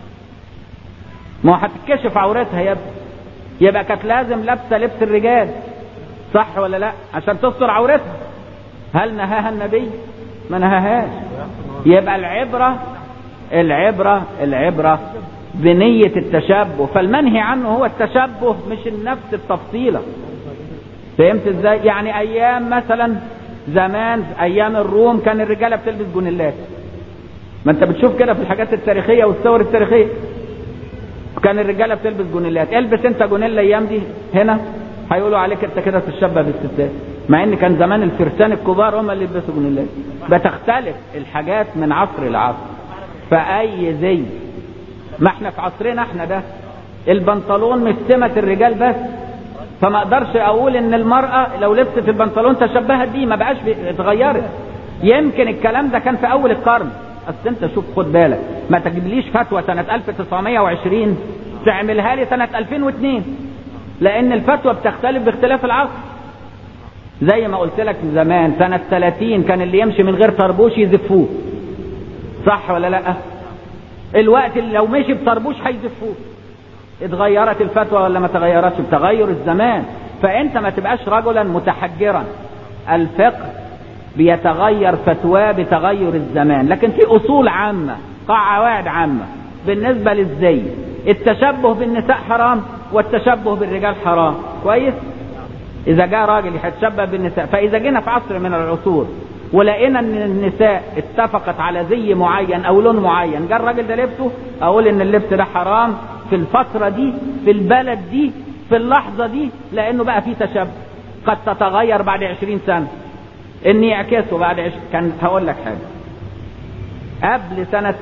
ما هتتكشف عورتها يا ابني يبقى كانت لازم لابسة لبس الرجال صح ولا لا عشان تستر عورتها هل نهاها النبي ما نهاهاش يبقى العبرة العبرة العبرة بنية التشبه فالمنهي عنه هو التشبه مش النفس التفصيلة فهمت ازاي يعني ايام مثلا زمان ايام الروم كان الرجاله بتلبس جونيلات ما انت بتشوف كده في الحاجات التاريخيه والصور التاريخيه كان الرجاله بتلبس جونيلات البس انت جونيلا الايام دي هنا هيقولوا عليك انت كده تتشبه بالستات مع ان كان زمان الفرسان الكبار هم اللي يلبسوا جونيلات بتختلف الحاجات من عصر لعصر فاي زي ما احنا في عصرنا احنا ده البنطلون مش سمة الرجال بس فما اقدرش اقول ان المرأة لو لبست البنطلون تشبهت بيه ما بقاش اتغيرت يمكن الكلام ده كان في اول القرن اصل انت شوف خد بالك ما تجيبليش فتوى سنة 1920 تعملها لي سنة 2002 لان الفتوى بتختلف باختلاف العصر زي ما قلت لك زمان سنة 30 كان اللي يمشي من غير طربوش يزفوه صح ولا لا الوقت اللي لو مشي بطربوش هيزفوه اتغيرت الفتوى ولا ما تغيرتش بتغير الزمان فانت ما تبقاش رجلا متحجرا الفقه بيتغير فتواه بتغير الزمان لكن في اصول عامة قواعد عامة بالنسبة للزي التشبه بالنساء حرام والتشبه بالرجال حرام كويس اذا جاء راجل هيتشبه بالنساء فاذا جينا في عصر من العصور ولقينا ان النساء اتفقت على زي معين او لون معين جاء الراجل ده لبسه اقول ان اللبس ده حرام في الفترة دي في البلد دي في اللحظة دي لانه بقى فيه تشبه قد تتغير بعد عشرين سنة ان يعكسه بعد عش... كان هقول لك حاجة قبل سنة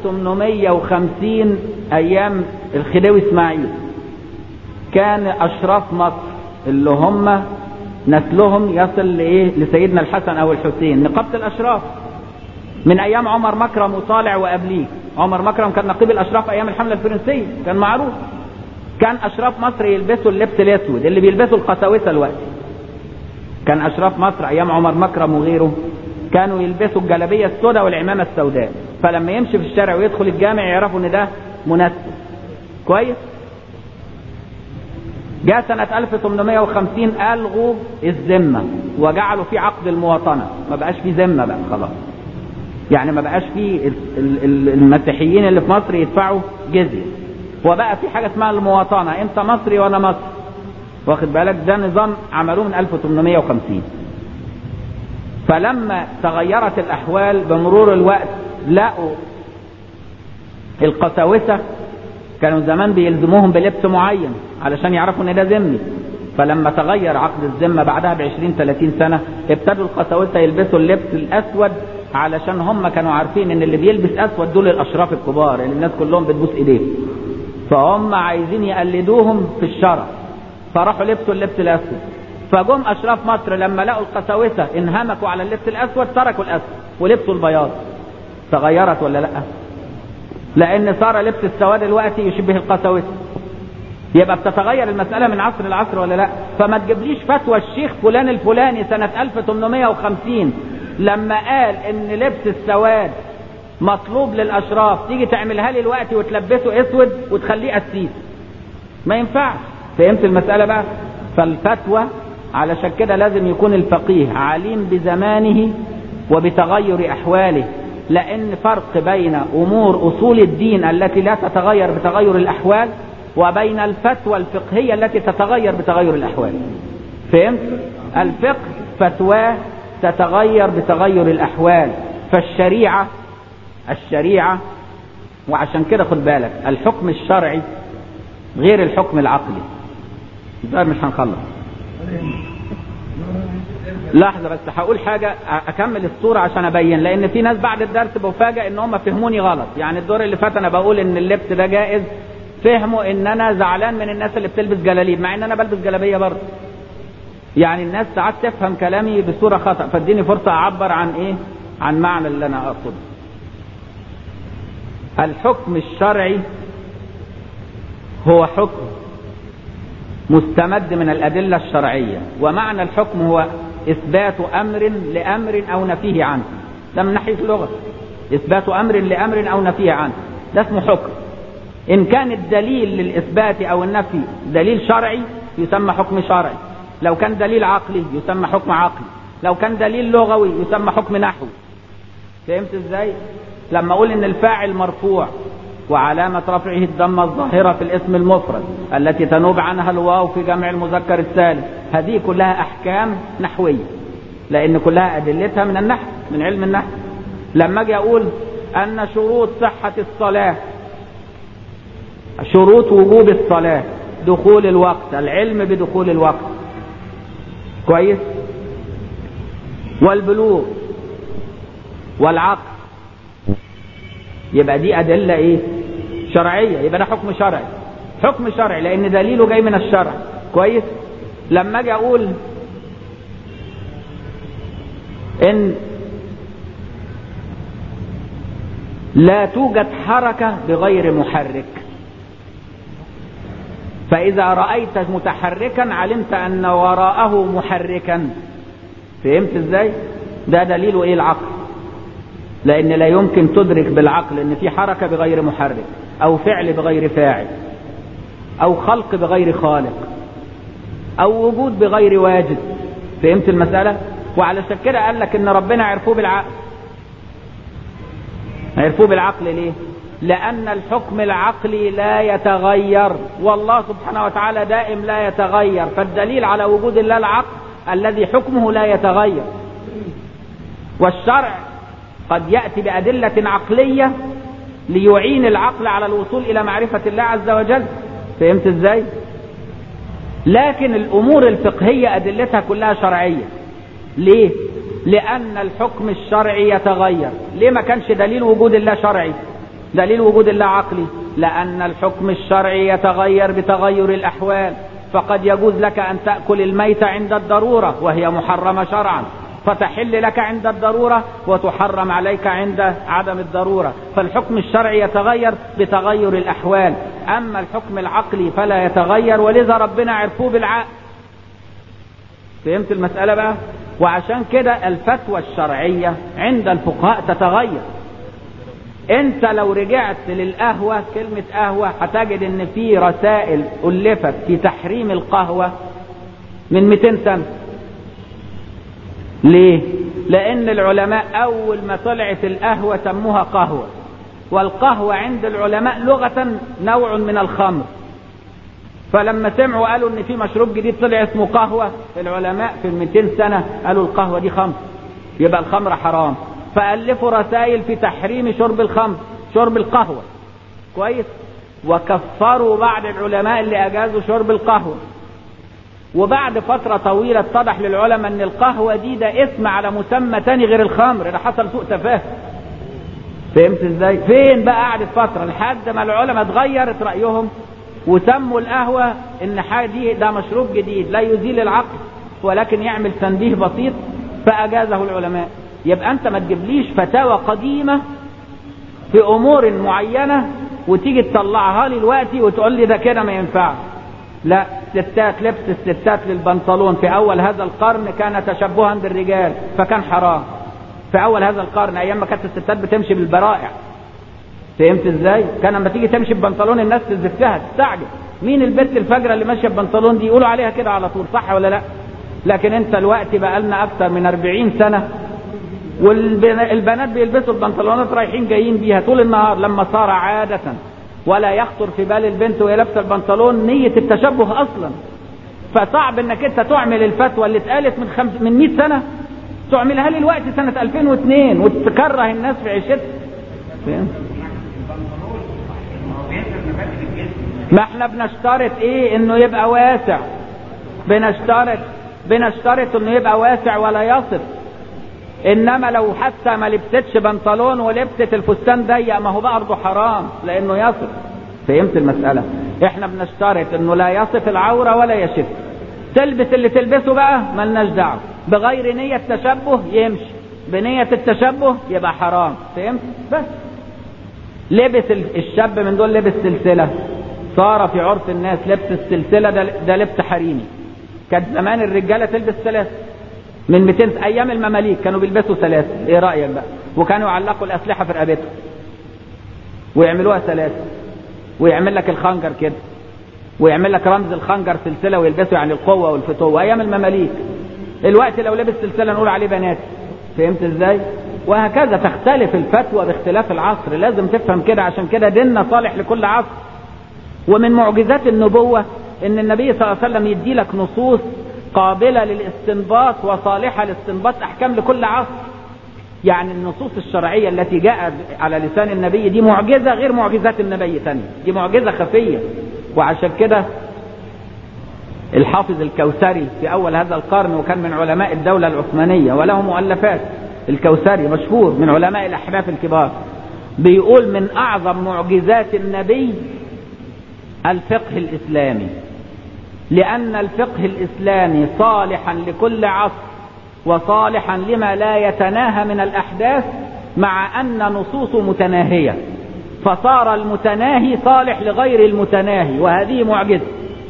1850 ايام الخديوي اسماعيل كان اشراف مصر اللي هم نسلهم يصل لايه لسيدنا الحسن او الحسين نقابة الاشراف من ايام عمر مكرم وطالع وقبليه عمر مكرم كان نقيب الاشراف ايام الحمله الفرنسيه كان معروف كان اشراف مصر يلبسوا اللبس الاسود اللي بيلبسوا القساوسه الوقت كان اشراف مصر ايام عمر مكرم وغيره كانوا يلبسوا الجلابيه السوداء والعمامه السوداء فلما يمشي في الشارع ويدخل الجامع يعرفوا ان ده مناسب كويس جاء سنة 1850 ألغوا الذمة وجعلوا في عقد المواطنة ما بقاش في ذمة بقى خلاص يعني ما بقاش في المسيحيين اللي في مصر يدفعوا جزية وبقى في حاجة اسمها المواطنة انت مصري وانا مصري واخد بالك ده نظام عملوه من 1850 فلما تغيرت الاحوال بمرور الوقت لقوا القساوسة كانوا زمان بيلزموهم بلبس معين علشان يعرفوا ان ده ذمي فلما تغير عقد الذمه بعدها ب 20 30 سنه ابتدوا القساوسه يلبسوا اللبس الاسود علشان هم كانوا عارفين ان اللي بيلبس اسود دول الاشراف الكبار اللي الناس كلهم بتبوس ايديهم فهم عايزين يقلدوهم في الشرع فراحوا لبسوا اللبس الاسود فجم اشراف مصر لما لقوا القساوسه انهمكوا على اللبس الاسود تركوا الاسود ولبسوا البياض تغيرت ولا لا لان صار لبس السواد دلوقتي يشبه القساوسه يبقى بتتغير المسألة من عصر لعصر ولا لا فما تجيبليش فتوى الشيخ فلان الفلاني سنة 1850 لما قال ان لبس السواد مطلوب للاشراف تيجي تعملها لي الوقت وتلبسه اسود وتخليه قسيس ما ينفعش فهمت المسألة بقى فالفتوى علشان كده لازم يكون الفقيه عليم بزمانه وبتغير احواله لان فرق بين امور اصول الدين التي لا تتغير بتغير الاحوال وبين الفتوى الفقهية التي تتغير بتغير الأحوال فهمت؟ الفقه فتواه تتغير بتغير الأحوال فالشريعة الشريعة وعشان كده خد بالك الحكم الشرعي غير الحكم العقلي ده مش هنخلص لحظة بس هقول حاجة أكمل الصورة عشان أبين لأن في ناس بعد الدرس بفاجئ إن هم فهموني غلط يعني الدور اللي فات أنا بقول إن اللبس ده جائز فهموا ان انا زعلان من الناس اللي بتلبس جلاليب مع ان انا بلبس جلابيه برضه يعني الناس ساعات تفهم كلامي بصوره خطا فاديني فرصه اعبر عن ايه عن معنى اللي انا اقصده الحكم الشرعي هو حكم مستمد من الأدلة الشرعية ومعنى الحكم هو إثبات أمر لأمر أو نفيه عنه ده من ناحية اللغة إثبات أمر لأمر أو نفيه عنه ده اسمه حكم إن كان الدليل للإثبات أو النفي دليل شرعي يسمى حكم شرعي لو كان دليل عقلي يسمى حكم عقلي لو كان دليل لغوي يسمى حكم نحوي فهمت ازاي لما اقول ان الفاعل مرفوع وعلامة رفعه الضمة الظاهرة في الاسم المفرد التي تنوب عنها الواو في جمع المذكر السالم هذه كلها احكام نحوية لان كلها ادلتها من النحو من علم النحو لما اجي اقول ان شروط صحة الصلاة شروط وجوب الصلاة دخول الوقت العلم بدخول الوقت كويس والبلوغ والعقل يبقى دي أدلة إيه شرعية يبقى ده حكم شرعي حكم شرعي لأن دليله جاي من الشرع كويس لما أجي أقول إن لا توجد حركة بغير محرك فإذا رأيت متحركا علمت أن وراءه محركا فهمت ازاي ده دليل ايه العقل لان لا يمكن تدرك بالعقل ان في حركة بغير محرك او فعل بغير فاعل او خلق بغير خالق او وجود بغير واجد فهمت المسألة وعلشان كده قال لك ان ربنا عرفوه بالعقل عرفوه بالعقل ليه لأن الحكم العقلي لا يتغير والله سبحانه وتعالى دائم لا يتغير فالدليل على وجود الله العقل الذي حكمه لا يتغير والشرع قد يأتي بأدلة عقلية ليعين العقل على الوصول إلى معرفة الله عز وجل فهمت ازاي لكن الأمور الفقهية أدلتها كلها شرعية ليه لأن الحكم الشرعي يتغير ليه ما كانش دليل وجود الله شرعي دليل وجود الله عقلي لأن الحكم الشرعي يتغير بتغير الأحوال فقد يجوز لك أن تأكل الميت عند الضرورة وهي محرمة شرعا فتحل لك عند الضرورة وتحرم عليك عند عدم الضرورة فالحكم الشرعي يتغير بتغير الأحوال أما الحكم العقلي فلا يتغير ولذا ربنا عرفوه بالعقل فهمت المسألة بقى وعشان كده الفتوى الشرعية عند الفقهاء تتغير انت لو رجعت للقهوة كلمة قهوة هتجد ان في رسائل ألفت في تحريم القهوة من 200 سنة ليه لان العلماء اول ما طلعت القهوة سموها قهوة والقهوة عند العلماء لغة نوع من الخمر فلما سمعوا قالوا ان في مشروب جديد طلع اسمه قهوة العلماء في 200 سنة قالوا القهوة دي خمر يبقى الخمر حرام فألفوا رسائل في تحريم شرب الخمر شرب القهوة كويس وكفروا بعض العلماء اللي أجازوا شرب القهوة وبعد فترة طويلة اتضح للعلماء ان القهوة دي ده اسم على مسمى تاني غير الخمر ده حصل سوء تفاهم فهمت ازاي فين بقى قعدت فترة لحد ما العلماء اتغيرت رأيهم وسموا القهوة ان دي ده مشروب جديد لا يزيل العقل ولكن يعمل تنبيه بسيط فأجازه العلماء يبقى انت ما تجيبليش فتاوى قديمة في امور معينة وتيجي تطلعها لي دلوقتي وتقول لي ده كده ما ينفعش لا ستات لبس الستات للبنطلون في اول هذا القرن كان تشبها بالرجال فكان حرام في اول هذا القرن ايام ما كانت الستات بتمشي بالبرائع فهمت ازاي كان لما تيجي تمشي ببنطلون الناس تزفها تستعجب مين البت الفجرة اللي ماشيه ببنطلون دي يقولوا عليها كده على طول صح ولا لا لكن انت الوقت بقى لنا اكتر من 40 سنة والبنات بيلبسوا البنطلونات رايحين جايين بيها طول النهار لما صار عادة ولا يخطر في بال البنت وهي لابسه البنطلون نية التشبه اصلا فصعب انك انت تعمل الفتوى اللي اتقالت من خمس من 100 سنة تعملها لي الوقت سنة 2002 وتكره الناس في عيشتها ما احنا بنشترط ايه انه يبقى واسع بنشترط بنشترط انه يبقى واسع ولا يصف انما لو حتى ما لبستش بنطلون ولبست الفستان ضيق ما هو برضه حرام لانه يصف فهمت المسألة احنا بنشترط انه لا يصف العورة ولا يشف تلبس اللي تلبسه بقى ملناش دعوه بغير نية تشبه يمشي بنية التشبه يبقى حرام فهمت بس لبس الشاب من دول لبس سلسلة صار في عرف الناس لبس السلسلة ده, ده لبس حريمي كانت زمان الرجالة تلبس سلاسل من 200 ايام المماليك كانوا بيلبسوا سلاسل ايه رأيك بقى وكانوا يعلقوا الاسلحة في رقبتهم ويعملوها سلاسل ويعمل لك الخنجر كده ويعمل لك رمز الخنجر سلسلة ويلبسه يعني القوة والفتوة ايام المماليك الوقت لو لبس سلسلة نقول عليه بنات فهمت ازاي وهكذا تختلف الفتوى باختلاف العصر لازم تفهم كده عشان كده ديننا صالح لكل عصر ومن معجزات النبوة ان النبي صلى الله عليه وسلم يدي لك نصوص قابلة للاستنباط وصالحة لاستنباط احكام لكل عصر يعني النصوص الشرعية التي جاءت على لسان النبي دي معجزة غير معجزات النبي ثانية دي معجزة خفية وعشان كده الحافظ الكوثري في أول هذا القرن وكان من علماء الدولة العثمانية وله مؤلفات الكوثري مشهور من علماء الأحناف الكبار بيقول من أعظم معجزات النبي الفقه الإسلامي لأن الفقه الإسلامي صالحا لكل عصر وصالحا لما لا يتناهى من الأحداث مع أن نصوص متناهية فصار المتناهي صالح لغير المتناهي وهذه معجزة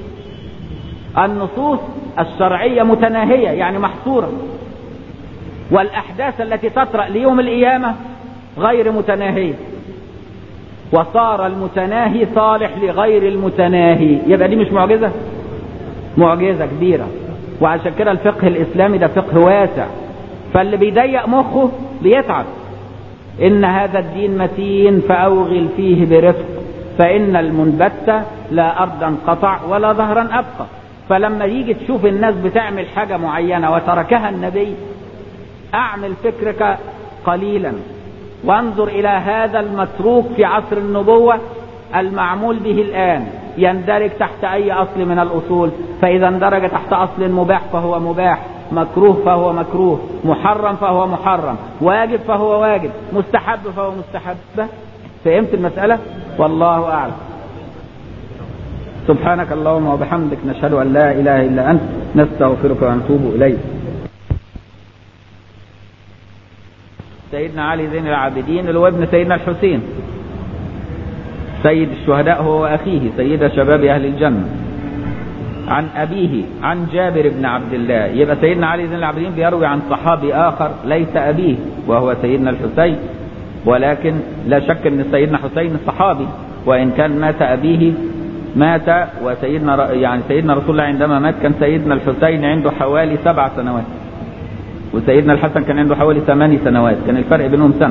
النصوص الشرعية متناهية يعني محصورة والأحداث التي تطرأ ليوم القيامة غير متناهية وصار المتناهي صالح لغير المتناهي يبقى دي مش معجزة معجزة كبيرة وعشان كده الفقه الإسلامي ده فقه واسع فاللي بيضيق مخه بيتعب إن هذا الدين متين فأوغل فيه برفق فإن المنبت لا أرضا قطع ولا ظهرا أبقى فلما يجي تشوف الناس بتعمل حاجة معينة وتركها النبي أعمل فكرك قليلا وانظر إلى هذا المتروك في عصر النبوة المعمول به الآن يندرج تحت أي أصل من الأصول فإذا اندرج تحت أصل مباح فهو مباح مكروه فهو مكروه محرم فهو محرم واجب فهو واجب مستحب فهو مستحب فهمت المسألة والله أعلم سبحانك اللهم وبحمدك نشهد أن لا إله إلا أنت نستغفرك ونتوب إليك سيدنا علي زين العابدين اللي هو ابن سيدنا الحسين سيد الشهداء هو وأخيه سيد شباب أهل الجنة عن أبيه عن جابر بن عبد الله يبقى سيدنا علي زين العابدين بيروي عن صحابي آخر ليس أبيه وهو سيدنا الحسين ولكن لا شك أن سيدنا حسين صحابي وإن كان مات أبيه مات وسيدنا يعني سيدنا رسول الله عندما مات كان سيدنا الحسين عنده حوالي سبع سنوات وسيدنا الحسن كان عنده حوالي ثماني سنوات كان الفرق بينهم سنة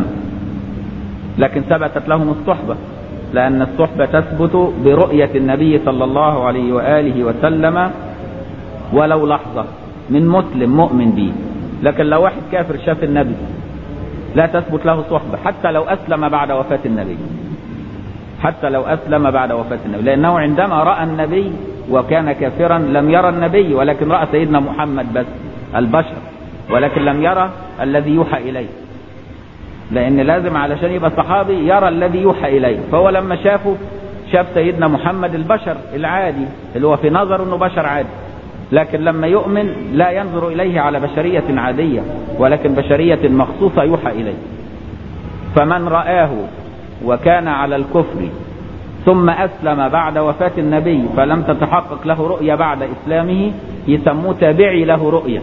لكن ثبتت لهم الصحبة لأن الصحبة تثبت برؤية النبي صلى الله عليه وآله وسلم ولو لحظة من مسلم مؤمن به لكن لو واحد كافر شاف النبي لا تثبت له صحبة حتى لو أسلم بعد وفاة النبي حتى لو أسلم بعد وفاة النبي لأنه عندما رأى النبي وكان كافرا لم يرى النبي ولكن رأى سيدنا محمد بس البشر ولكن لم يرى الذي يوحى إليه لأن لازم علشان يبقى صحابي يرى الذي يوحى إليه فهو لما شافه شاف سيدنا محمد البشر العادي اللي هو في نظره أنه بشر عادي لكن لما يؤمن لا ينظر إليه على بشرية عادية ولكن بشرية مخصوصة يوحى إليه فمن رآه وكان على الكفر ثم أسلم بعد وفاة النبي فلم تتحقق له رؤية بعد إسلامه يسموه تابعي له رؤية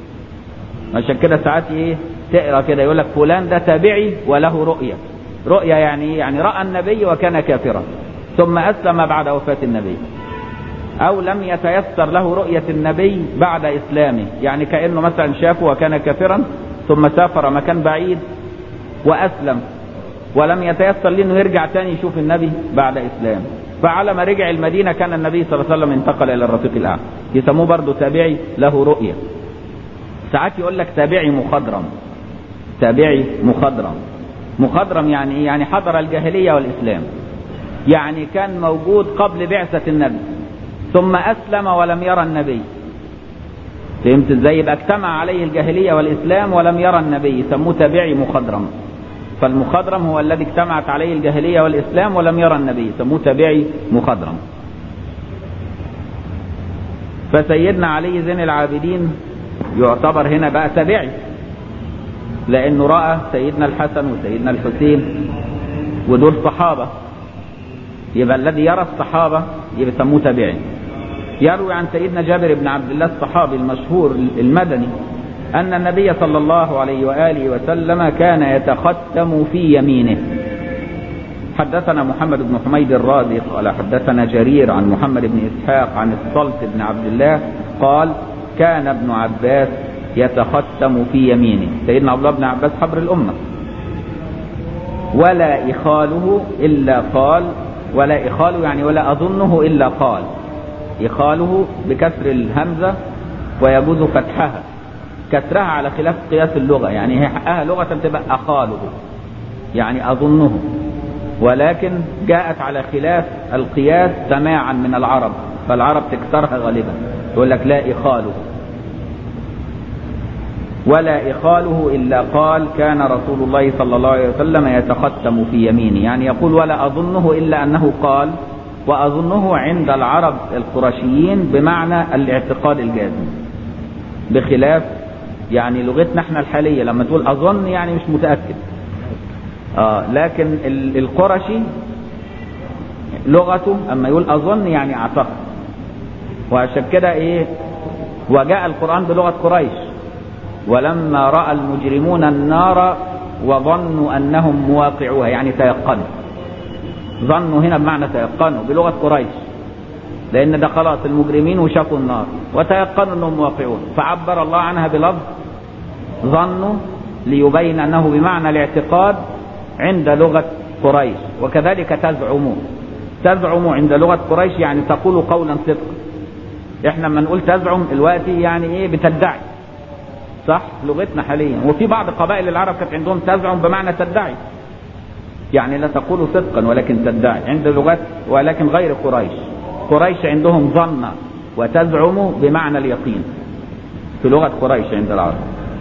عشان كده ساعات ايه تقرا كده يقول لك فلان ده تابعي وله رؤية رؤية يعني يعني رأى النبي وكان كافرا ثم أسلم بعد وفاة النبي أو لم يتيسر له رؤية النبي بعد إسلامه يعني كأنه مثلا شافه وكان كافرا ثم سافر مكان بعيد وأسلم ولم يتيسر له انه يرجع تاني يشوف النبي بعد اسلام فعلى ما رجع المدينه كان النبي صلى الله عليه وسلم انتقل الى الرفيق الاعلى يسموه برضه تابعي له رؤيه ساعات يقول لك تابعي مخضرم تابعي مخضرم مخضرم يعني ايه يعني حضر الجاهليه والاسلام يعني كان موجود قبل بعثه النبي ثم اسلم ولم يرى النبي فهمت ازاي يبقى اجتمع عليه الجاهليه والاسلام ولم يرى النبي يسموه تابعي مخضرم فالمخضرم هو الذي اجتمعت عليه الجاهلية والإسلام ولم يرى النبي سموه تابعي مخضرم فسيدنا علي زين العابدين يعتبر هنا بقى تابعي لأنه رأى سيدنا الحسن وسيدنا الحسين ودول صحابة يبقى الذي يرى الصحابة يبقى يسموه تابعي يروي عن سيدنا جابر بن عبد الله الصحابي المشهور المدني أن النبي صلى الله عليه وآله وسلم كان يتختم في يمينه حدثنا محمد بن حميد الرازي قال حدثنا جرير عن محمد بن إسحاق عن الصلت بن عبد الله قال كان ابن عباس يتختم في يمينه سيدنا عبد الله بن عباس حبر الأمة ولا إخاله إلا قال ولا إخاله يعني ولا أظنه إلا قال إخاله بكسر الهمزة ويجوز فتحها كسرها على خلاف قياس اللغة يعني هي حقها لغة تبقى أخاله يعني أظنه ولكن جاءت على خلاف القياس سماعا من العرب فالعرب تكسرها غالبا يقول لك لا إخاله ولا إخاله إلا قال كان رسول الله صلى الله عليه وسلم يتختم في يمينه يعني يقول ولا أظنه إلا أنه قال وأظنه عند العرب القرشيين بمعنى الاعتقاد الجازم بخلاف يعني لغتنا احنا الحالية لما تقول أظن يعني مش متأكد آه لكن القرشي لغته أما يقول أظن يعني أعتقد وعشان كده إيه وجاء القرآن بلغة قريش ولما رأى المجرمون النار وظنوا أنهم مواقعوها يعني تيقنوا ظنوا هنا بمعنى تيقنوا بلغة قريش لأن ده خلاص المجرمين وشافوا النار وتيقنوا أنهم مواقعون فعبر الله عنها بلفظ ظنوا ليبين أنه بمعنى الاعتقاد عند لغة قريش وكذلك تزعموا تزعم عند لغة قريش يعني تقول قولا صدقا احنا لما نقول تزعم الوقت يعني ايه بتدعي صح لغتنا حاليا وفي بعض قبائل العرب كانت عندهم تزعم بمعنى تدعي يعني لا تقول صدقا ولكن تدعي عند لغات ولكن غير قريش قريش عندهم ظن وتزعم بمعنى اليقين في لغة قريش عند العرب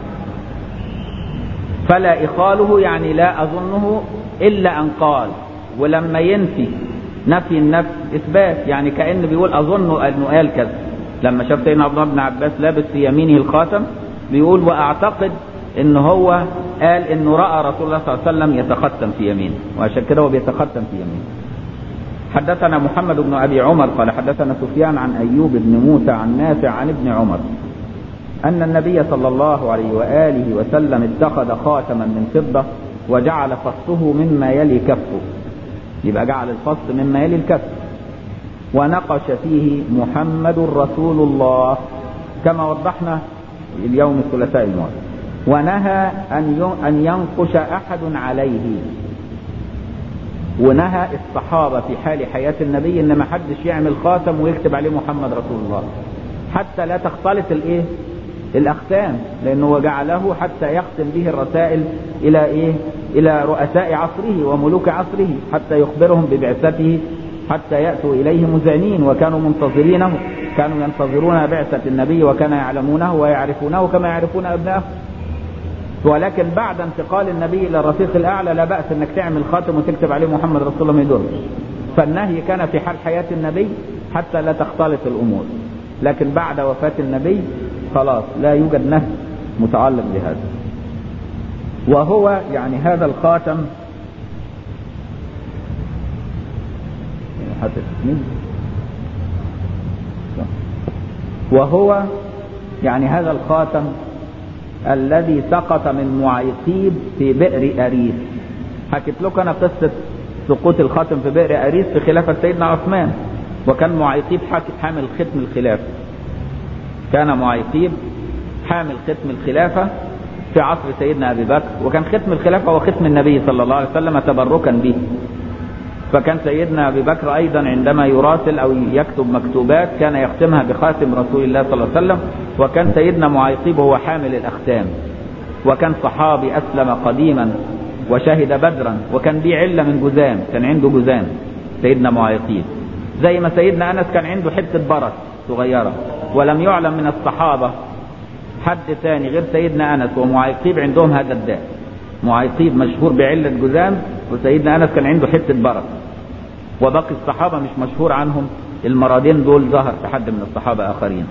فلا إخاله يعني لا أظنه إلا أن قال ولما ينفي نفي النفس إثبات يعني كأن بيقول أظن أنه قال كذا لما شاف سيدنا عبد الله بن عباس لابس في يمينه الخاتم بيقول وأعتقد ان هو قال انه راى رسول الله صلى الله عليه وسلم يتختم في يمينه وعشان كده هو بيتختم في يمينه حدثنا محمد بن ابي عمر قال حدثنا سفيان عن ايوب بن موسى عن نافع عن ابن عمر ان النبي صلى الله عليه واله وسلم اتخذ خاتما من فضه وجعل فصه مما يلي كفه يبقى جعل الفص مما يلي الكف ونقش فيه محمد رسول الله كما وضحنا اليوم الثلاثاء الماضي ونهى أن أن ينقش أحد عليه ونهى الصحابة في حال حياة النبي إن ما حدش يعمل خاتم ويكتب عليه محمد رسول الله حتى لا تختلط الإيه الأختام لأنه جعله حتى يختم به الرسائل إلى إيه إلى رؤساء عصره وملوك عصره حتى يخبرهم ببعثته حتى يأتوا إليه مذعنين وكانوا منتظرينه كانوا ينتظرون بعثة النبي وكانوا يعلمونه ويعرفونه كما يعرفون أبنائهم ولكن بعد انتقال النبي الى الرفيق الاعلى لا باس انك تعمل خاتم وتكتب عليه محمد رسول الله ما يدرش فالنهي كان في حال حياه النبي حتى لا تختلط الامور لكن بعد وفاه النبي خلاص لا يوجد نهي متعلق بهذا وهو يعني هذا الخاتم وهو يعني هذا الخاتم الذي سقط من معيقيب في بئر أريس حكيت لكم أنا قصة سقوط الخاتم في بئر أريس في خلافة سيدنا عثمان وكان معيقيب حامل ختم الخلافة كان معيقيب حامل ختم الخلافة في عصر سيدنا أبي بكر وكان ختم الخلافة هو ختم النبي صلى الله عليه وسلم تبركا به فكان سيدنا أبي بكر أيضا عندما يراسل أو يكتب مكتوبات كان يختمها بخاتم رسول الله صلى الله عليه وسلم وكان سيدنا معيقيب هو حامل الأختام وكان صحابي أسلم قديما وشهد بدرا وكان بيه علة من جزام كان عنده جزام سيدنا معيقيب زي ما سيدنا أنس كان عنده حتة برس صغيرة ولم يعلم من الصحابة حد ثاني غير سيدنا أنس ومعيقيب عندهم هذا الداء معيقيب مشهور بعلة جزام وسيدنا أنس كان عنده حتة برس وباقي الصحابة مش مشهور عنهم المرضين دول ظهر في حد من الصحابة آخرين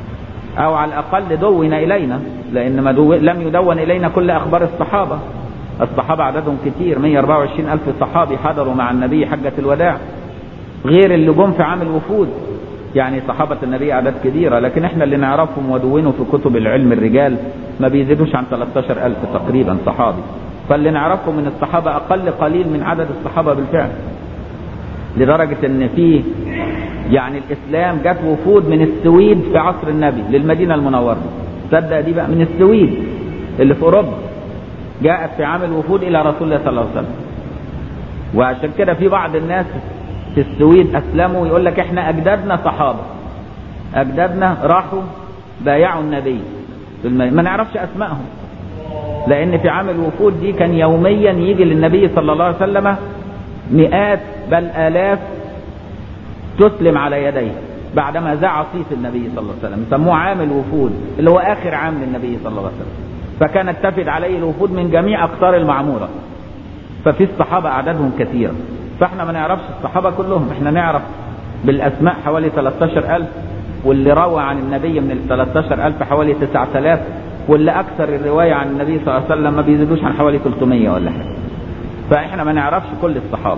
أو على الأقل دون إلينا لأن ما دو... لم يدون إلينا كل أخبار الصحابة الصحابة عددهم كتير 124 ألف صحابي حضروا مع النبي حجة الوداع غير اللي جم في عام الوفود يعني صحابة النبي أعداد كبيرة لكن احنا اللي نعرفهم ودونوا في كتب العلم الرجال ما بيزيدوش عن 13 ألف تقريبا صحابي فاللي نعرفهم من الصحابة أقل قليل من عدد الصحابة بالفعل لدرجة ان في يعني الاسلام جت وفود من السويد في عصر النبي للمدينة المنورة تصدق دي بقى من السويد اللي في اوروبا جاءت في عام الوفود الى رسول الله صلى الله عليه وسلم وعشان كده في بعض الناس في السويد اسلموا يقول لك احنا اجدادنا صحابة اجدادنا راحوا بايعوا النبي ما نعرفش اسمائهم لان في عام الوفود دي كان يوميا يجي للنبي صلى الله عليه وسلم مئات بل آلاف تسلم على يديه بعدما زع صيت النبي صلى الله عليه وسلم سموه عام الوفود اللي هو آخر عام للنبي صلى الله عليه وسلم فكانت تفد عليه الوفود من جميع أقطار المعمورة ففي الصحابة أعدادهم كثيرة فاحنا ما نعرفش الصحابة كلهم احنا نعرف بالأسماء حوالي 13000 واللي روى عن النبي من ال 13000 حوالي 9000 واللي أكثر الرواية عن النبي صلى الله عليه وسلم ما بيزيدوش عن حوالي 300 ولا حاجة فاحنا ما نعرفش كل الصحابة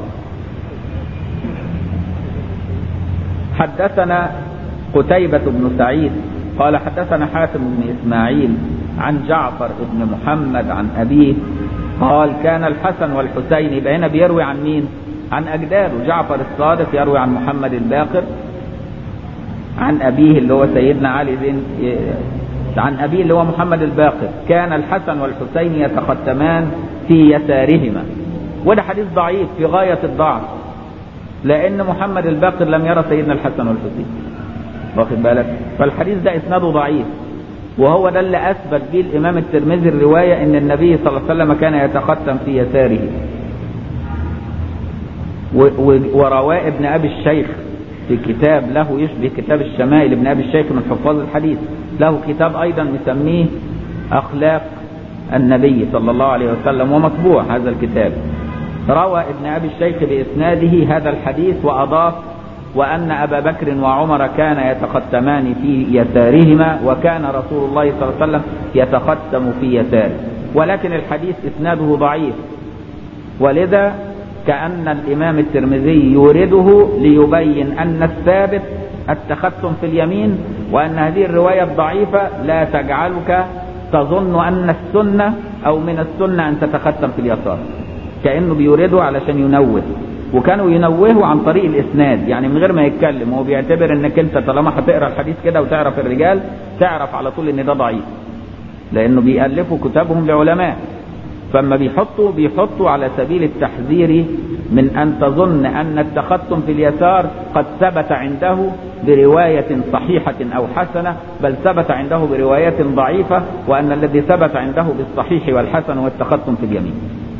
حدثنا قتيبة بن سعيد قال حدثنا حاتم بن إسماعيل عن جعفر بن محمد عن أبيه قال كان الحسن والحسين يبقى هنا بيروي عن مين عن أجداده جعفر الصادق يروي عن محمد الباقر عن أبيه اللي هو سيدنا علي بن عن أبيه اللي هو محمد الباقر كان الحسن والحسين يتختمان في يسارهما وده حديث ضعيف في غاية الضعف لأن محمد الباقر لم يرى سيدنا الحسن والحسين واخد بالك فالحديث ده إسناده ضعيف وهو ده اللي أثبت به الإمام الترمذي الرواية إن النبي صلى الله عليه وسلم كان يتختم في يساره ورواه ابن أبي الشيخ في كتاب له يشبه كتاب الشمائل ابن أبي الشيخ من حفاظ الحديث له كتاب أيضا مسميه أخلاق النبي صلى الله عليه وسلم ومطبوع هذا الكتاب روى ابن أبي الشيخ بإسناده هذا الحديث وأضاف وأن أبا بكر وعمر كان يتختمان في يسارهما وكان رسول الله صلى الله عليه وسلم يتختم في يساره ولكن الحديث إسناده ضعيف ولذا كأن الإمام الترمذي يورده ليبين أن الثابت التختم في اليمين وأن هذه الرواية الضعيفة لا تجعلك تظن أن السنة أو من السنة أن تتختم في اليسار كأنه بيورده علشان ينوه وكانوا ينوهوا عن طريق الإسناد يعني من غير ما يتكلم هو بيعتبر أنك أنت طالما هتقرا الحديث كده وتعرف الرجال تعرف على طول أن ده ضعيف لأنه بيألفوا كتابهم لعلماء فما بيحطوا بيحطوا على سبيل التحذير من أن تظن أن التختم في اليسار قد ثبت عنده برواية صحيحة أو حسنة بل ثبت عنده برواية ضعيفة وأن الذي ثبت عنده بالصحيح والحسن هو التختم في اليمين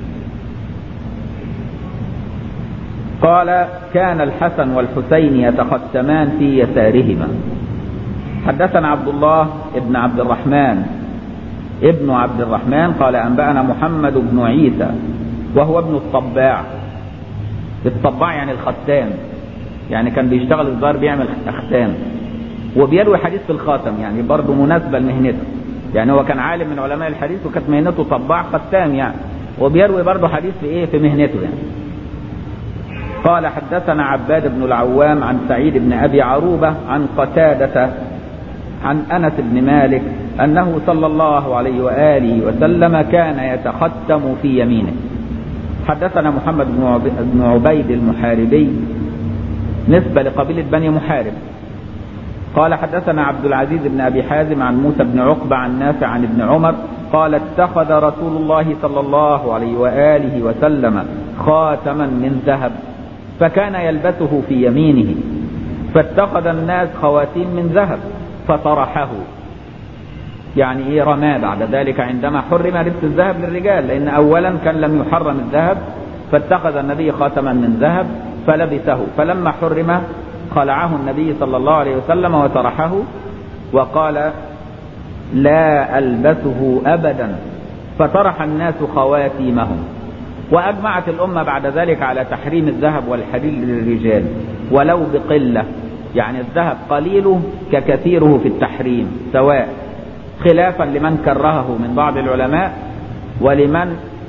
قال كان الحسن والحسين يتختمان في يسارهما حدثنا عبد الله ابن عبد الرحمن ابن عبد الرحمن قال أنبأنا محمد بن عيسى وهو ابن الطباع الطباع يعني الختام يعني كان بيشتغل الظاهر بيعمل أختام وبيروي حديث في الخاتم يعني برضه مناسبة لمهنته يعني هو كان عالم من علماء الحديث وكانت مهنته طباع ختام يعني وبيروي برضه حديث في ايه في مهنته يعني قال حدثنا عباد بن العوام عن سعيد بن ابي عروبه عن قتاده عن انس بن مالك انه صلى الله عليه واله وسلم كان يتختم في يمينه حدثنا محمد بن عبيد المحاربي نسبه لقبيله بني محارب قال حدثنا عبد العزيز بن ابي حازم عن موسى بن عقبه عن نافع عن ابن عمر قال اتخذ رسول الله صلى الله عليه واله وسلم خاتما من ذهب فكان يلبسه في يمينه فاتخذ الناس خواتيم من ذهب فطرحه يعني ايه رماه بعد ذلك عندما حرم لبس الذهب للرجال لان اولا كان لم يحرم الذهب فاتخذ النبي خاتما من ذهب فلبسه فلما حرم خلعه النبي صلى الله عليه وسلم وطرحه وقال لا البسه ابدا فطرح الناس خواتيمهم واجمعت الامه بعد ذلك على تحريم الذهب والحرير للرجال ولو بقله يعني الذهب قليله ككثيره في التحريم سواء خلافا لمن كرهه من بعض العلماء ولمن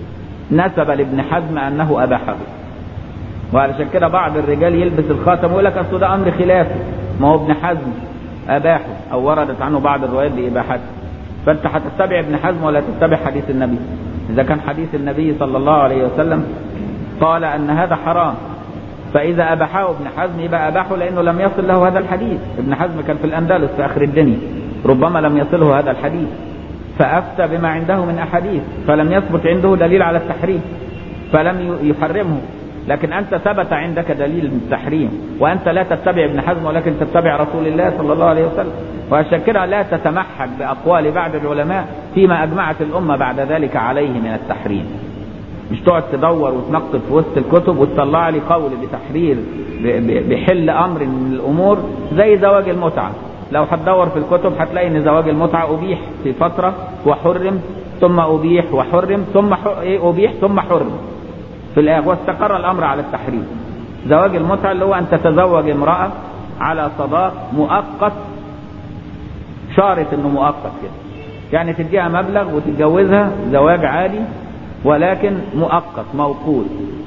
نسب لابن حزم أنه أباحه وعلشان كده بعض الرجال يلبس الخاتم ويقول لك أصل ده أمر خلافي ما هو ابن حزم أباحه أو وردت عنه بعض الروايات بإباحته فأنت هتتبع ابن حزم ولا تتبع حديث النبي إذا كان حديث النبي صلى الله عليه وسلم قال أن هذا حرام فإذا أباحه ابن حزم يبقى أباحه لأنه لم يصل له هذا الحديث ابن حزم كان في الأندلس في آخر الدنيا ربما لم يصله هذا الحديث فأفتى بما عنده من أحاديث فلم يثبت عنده دليل على التحريم فلم يحرمه لكن أنت ثبت عندك دليل التحريم وأنت لا تتبع ابن حزم ولكن تتبع رسول الله صلى الله عليه وسلم وعشان كده لا تتمحك بأقوال بعض العلماء فيما أجمعت الأمة بعد ذلك عليه من التحريم مش تقعد تدور وتنقط في وسط الكتب وتطلع لي قول بتحرير بحل امر من الامور زي زواج المتعه لو هتدور في الكتب هتلاقي ان زواج المتعه ابيح في فتره وحرم ثم ابيح وحرم ثم ايه ابيح ثم حرم في الاخر واستقر الامر على التحريم زواج المتعه اللي هو ان تتزوج امراه على صداق مؤقت شارط انه مؤقت كده يعني تديها مبلغ وتتجوزها زواج عادي ولكن مؤقت موقوت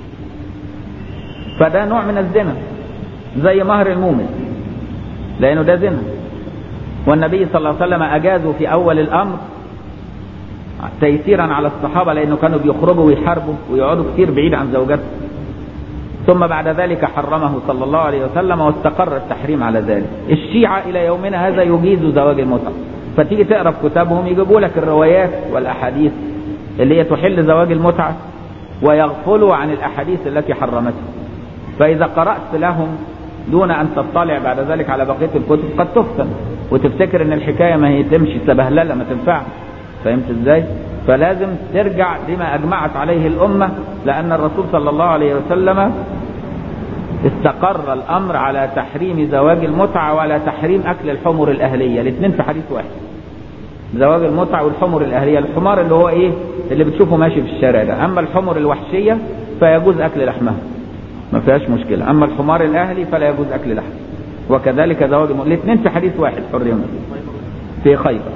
فده نوع من الزنا زي مهر المؤمن لانه ده زنا والنبي صلى الله عليه وسلم اجازوا في اول الامر تيسيرا على الصحابه لانه كانوا بيخرجوا ويحاربوا ويقعدوا كتير بعيد عن زوجاتهم ثم بعد ذلك حرمه صلى الله عليه وسلم واستقر التحريم على ذلك الشيعة إلى يومنا هذا يجيز زواج المتعة فتيجي تقرا في كتابهم يجيبوا لك الروايات والأحاديث اللي هي تحل زواج المتعة ويغفلوا عن الأحاديث التي حرمتها فإذا قرأت لهم دون أن تطلع بعد ذلك على بقية الكتب قد تفتن وتفتكر ان الحكاية ما هي تمشي سبهللة ما تنفعش فهمت ازاي فلازم ترجع لما أجمعت عليه الأمة لأن الرسول صلى الله عليه وسلم استقر الأمر على تحريم زواج المتعة وعلى تحريم أكل الحمر الأهلية الاثنين في حديث واحد زواج المتعة والحمر الأهلية الحمار اللي هو إيه اللي بتشوفه ماشي في الشارع ده أما الحمر الوحشية فيجوز أكل لحمها ما فيهاش مشكلة أما الحمار الأهلي فلا يجوز أكل لحمه وكذلك زواج المتعة الاثنين في حديث واحد حرم في خيبر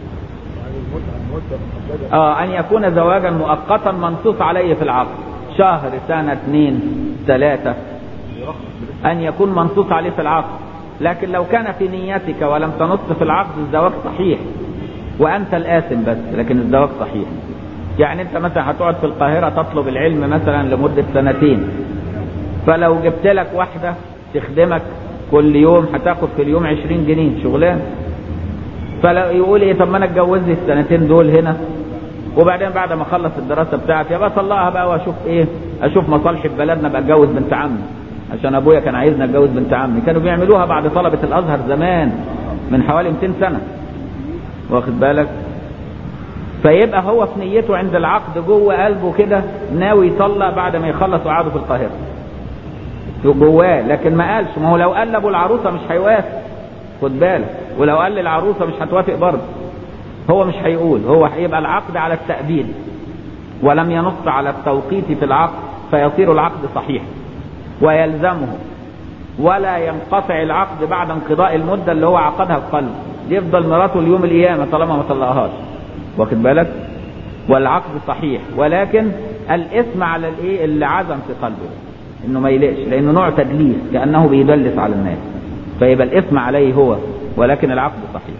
آه أن يكون زواجا مؤقتا منصوص عليه في العقد شهر سنة اثنين ثلاثة أن يكون منصوص عليه في العقد لكن لو كان في نيتك ولم تنص في العقد الزواج صحيح وأنت الآثم بس لكن الزواج صحيح يعني أنت مثلا هتقعد في القاهرة تطلب العلم مثلا لمدة سنتين فلو جبت لك واحدة تخدمك كل يوم هتاخد في اليوم 20 جنيه شغلانه فلا يقول ايه طب ما انا اتجوز لي السنتين دول هنا وبعدين بعد ما اخلص الدراسه بتاعتي ابقى اطلقها بقى واشوف ايه اشوف مصالح بلدنا ابقى اتجوز بنت عمي عشان ابويا كان عايزني اتجوز بنت عمي كانوا بيعملوها بعد طلبه الازهر زمان من حوالي 200 سنه واخد بالك فيبقى هو في نيته عند العقد جوه قلبه كده ناوي يطلق بعد ما يخلص وقعده في القاهره جواه لكن ما قالش ما هو لو قال لابو العروسه مش هيوافق خد بالك ولو قال للعروسه مش هتوافق برضه هو مش هيقول هو هيبقى العقد على التأبيد ولم ينص على التوقيت في العقد فيصير العقد صحيح ويلزمه ولا ينقطع العقد بعد انقضاء المدة اللي هو عقدها القلب يفضل مراته اليوم القيامة طالما ما طلقهاش واخد بالك والعقد صحيح ولكن الاسم على الايه اللي عزم في قلبه انه ما يلقش لانه نوع تدليس كانه بيدلس على الناس فيبقى الاثم عليه هو ولكن العقد صحيح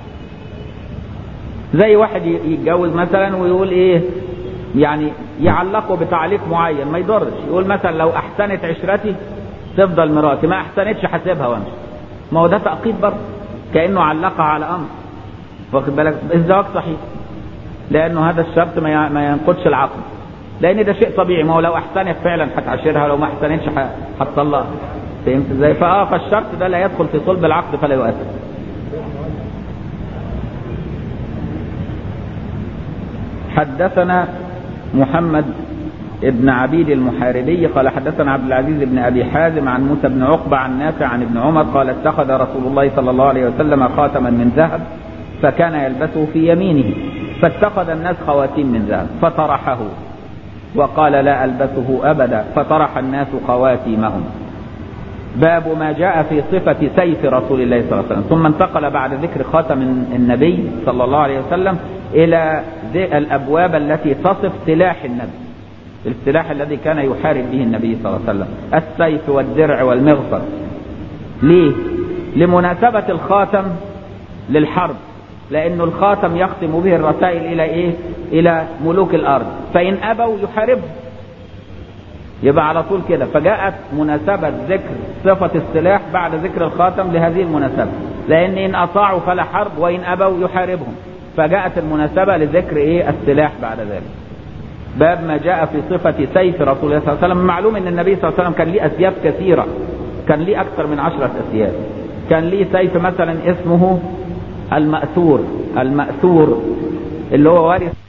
زي واحد يتجوز مثلا ويقول ايه يعني يعلقه بتعليق معين ما يضرش يقول مثلا لو احسنت عشرتي تفضل مراتي ما احسنتش هسيبها وامشي ما هو ده تأقيد برضه كأنه علقها على امر واخد بالك الزواج صحيح لانه هذا الشرط ما ينقضش العقد لان ده شيء طبيعي ما هو لو احسنت فعلا هتعاشرها لو ما احسنتش هتطلقها فهمت ازاي فاه فالشرط ده لا يدخل في صلب العقد فلا يؤثر حدثنا محمد ابن عبيد المحاربي قال حدثنا عبد العزيز بن ابي حازم عن موسى بن عقبه عن نافع عن ابن عمر قال اتخذ رسول الله صلى الله عليه وسلم خاتما من ذهب فكان يلبسه في يمينه فاتخذ الناس خواتيم من ذهب فطرحه وقال لا البسه ابدا فطرح الناس خواتيمهم باب ما جاء في صفة سيف رسول الله صلى الله عليه وسلم ثم انتقل بعد ذكر خاتم النبي صلى الله عليه وسلم إلى الأبواب التي تصف سلاح النبي السلاح الذي كان يحارب به النبي صلى الله عليه وسلم السيف والدرع والمغفر ليه لمناسبة الخاتم للحرب لأنه الخاتم يختم به الرسائل إلى إيه إلى ملوك الأرض فإن أبوا يحاربهم يبقى على طول كده فجاءت مناسبة ذكر صفة السلاح بعد ذكر الخاتم لهذه المناسبة لأن إن أطاعوا فلا حرب وإن أبوا يحاربهم فجاءت المناسبة لذكر إيه السلاح بعد ذلك باب ما جاء في صفة سيف رسول الله صلى الله عليه وسلم معلوم أن النبي صلى الله عليه وسلم كان ليه أسياف كثيرة كان ليه أكثر من عشرة أسياف كان ليه سيف مثلا اسمه المأثور المأثور اللي هو وارث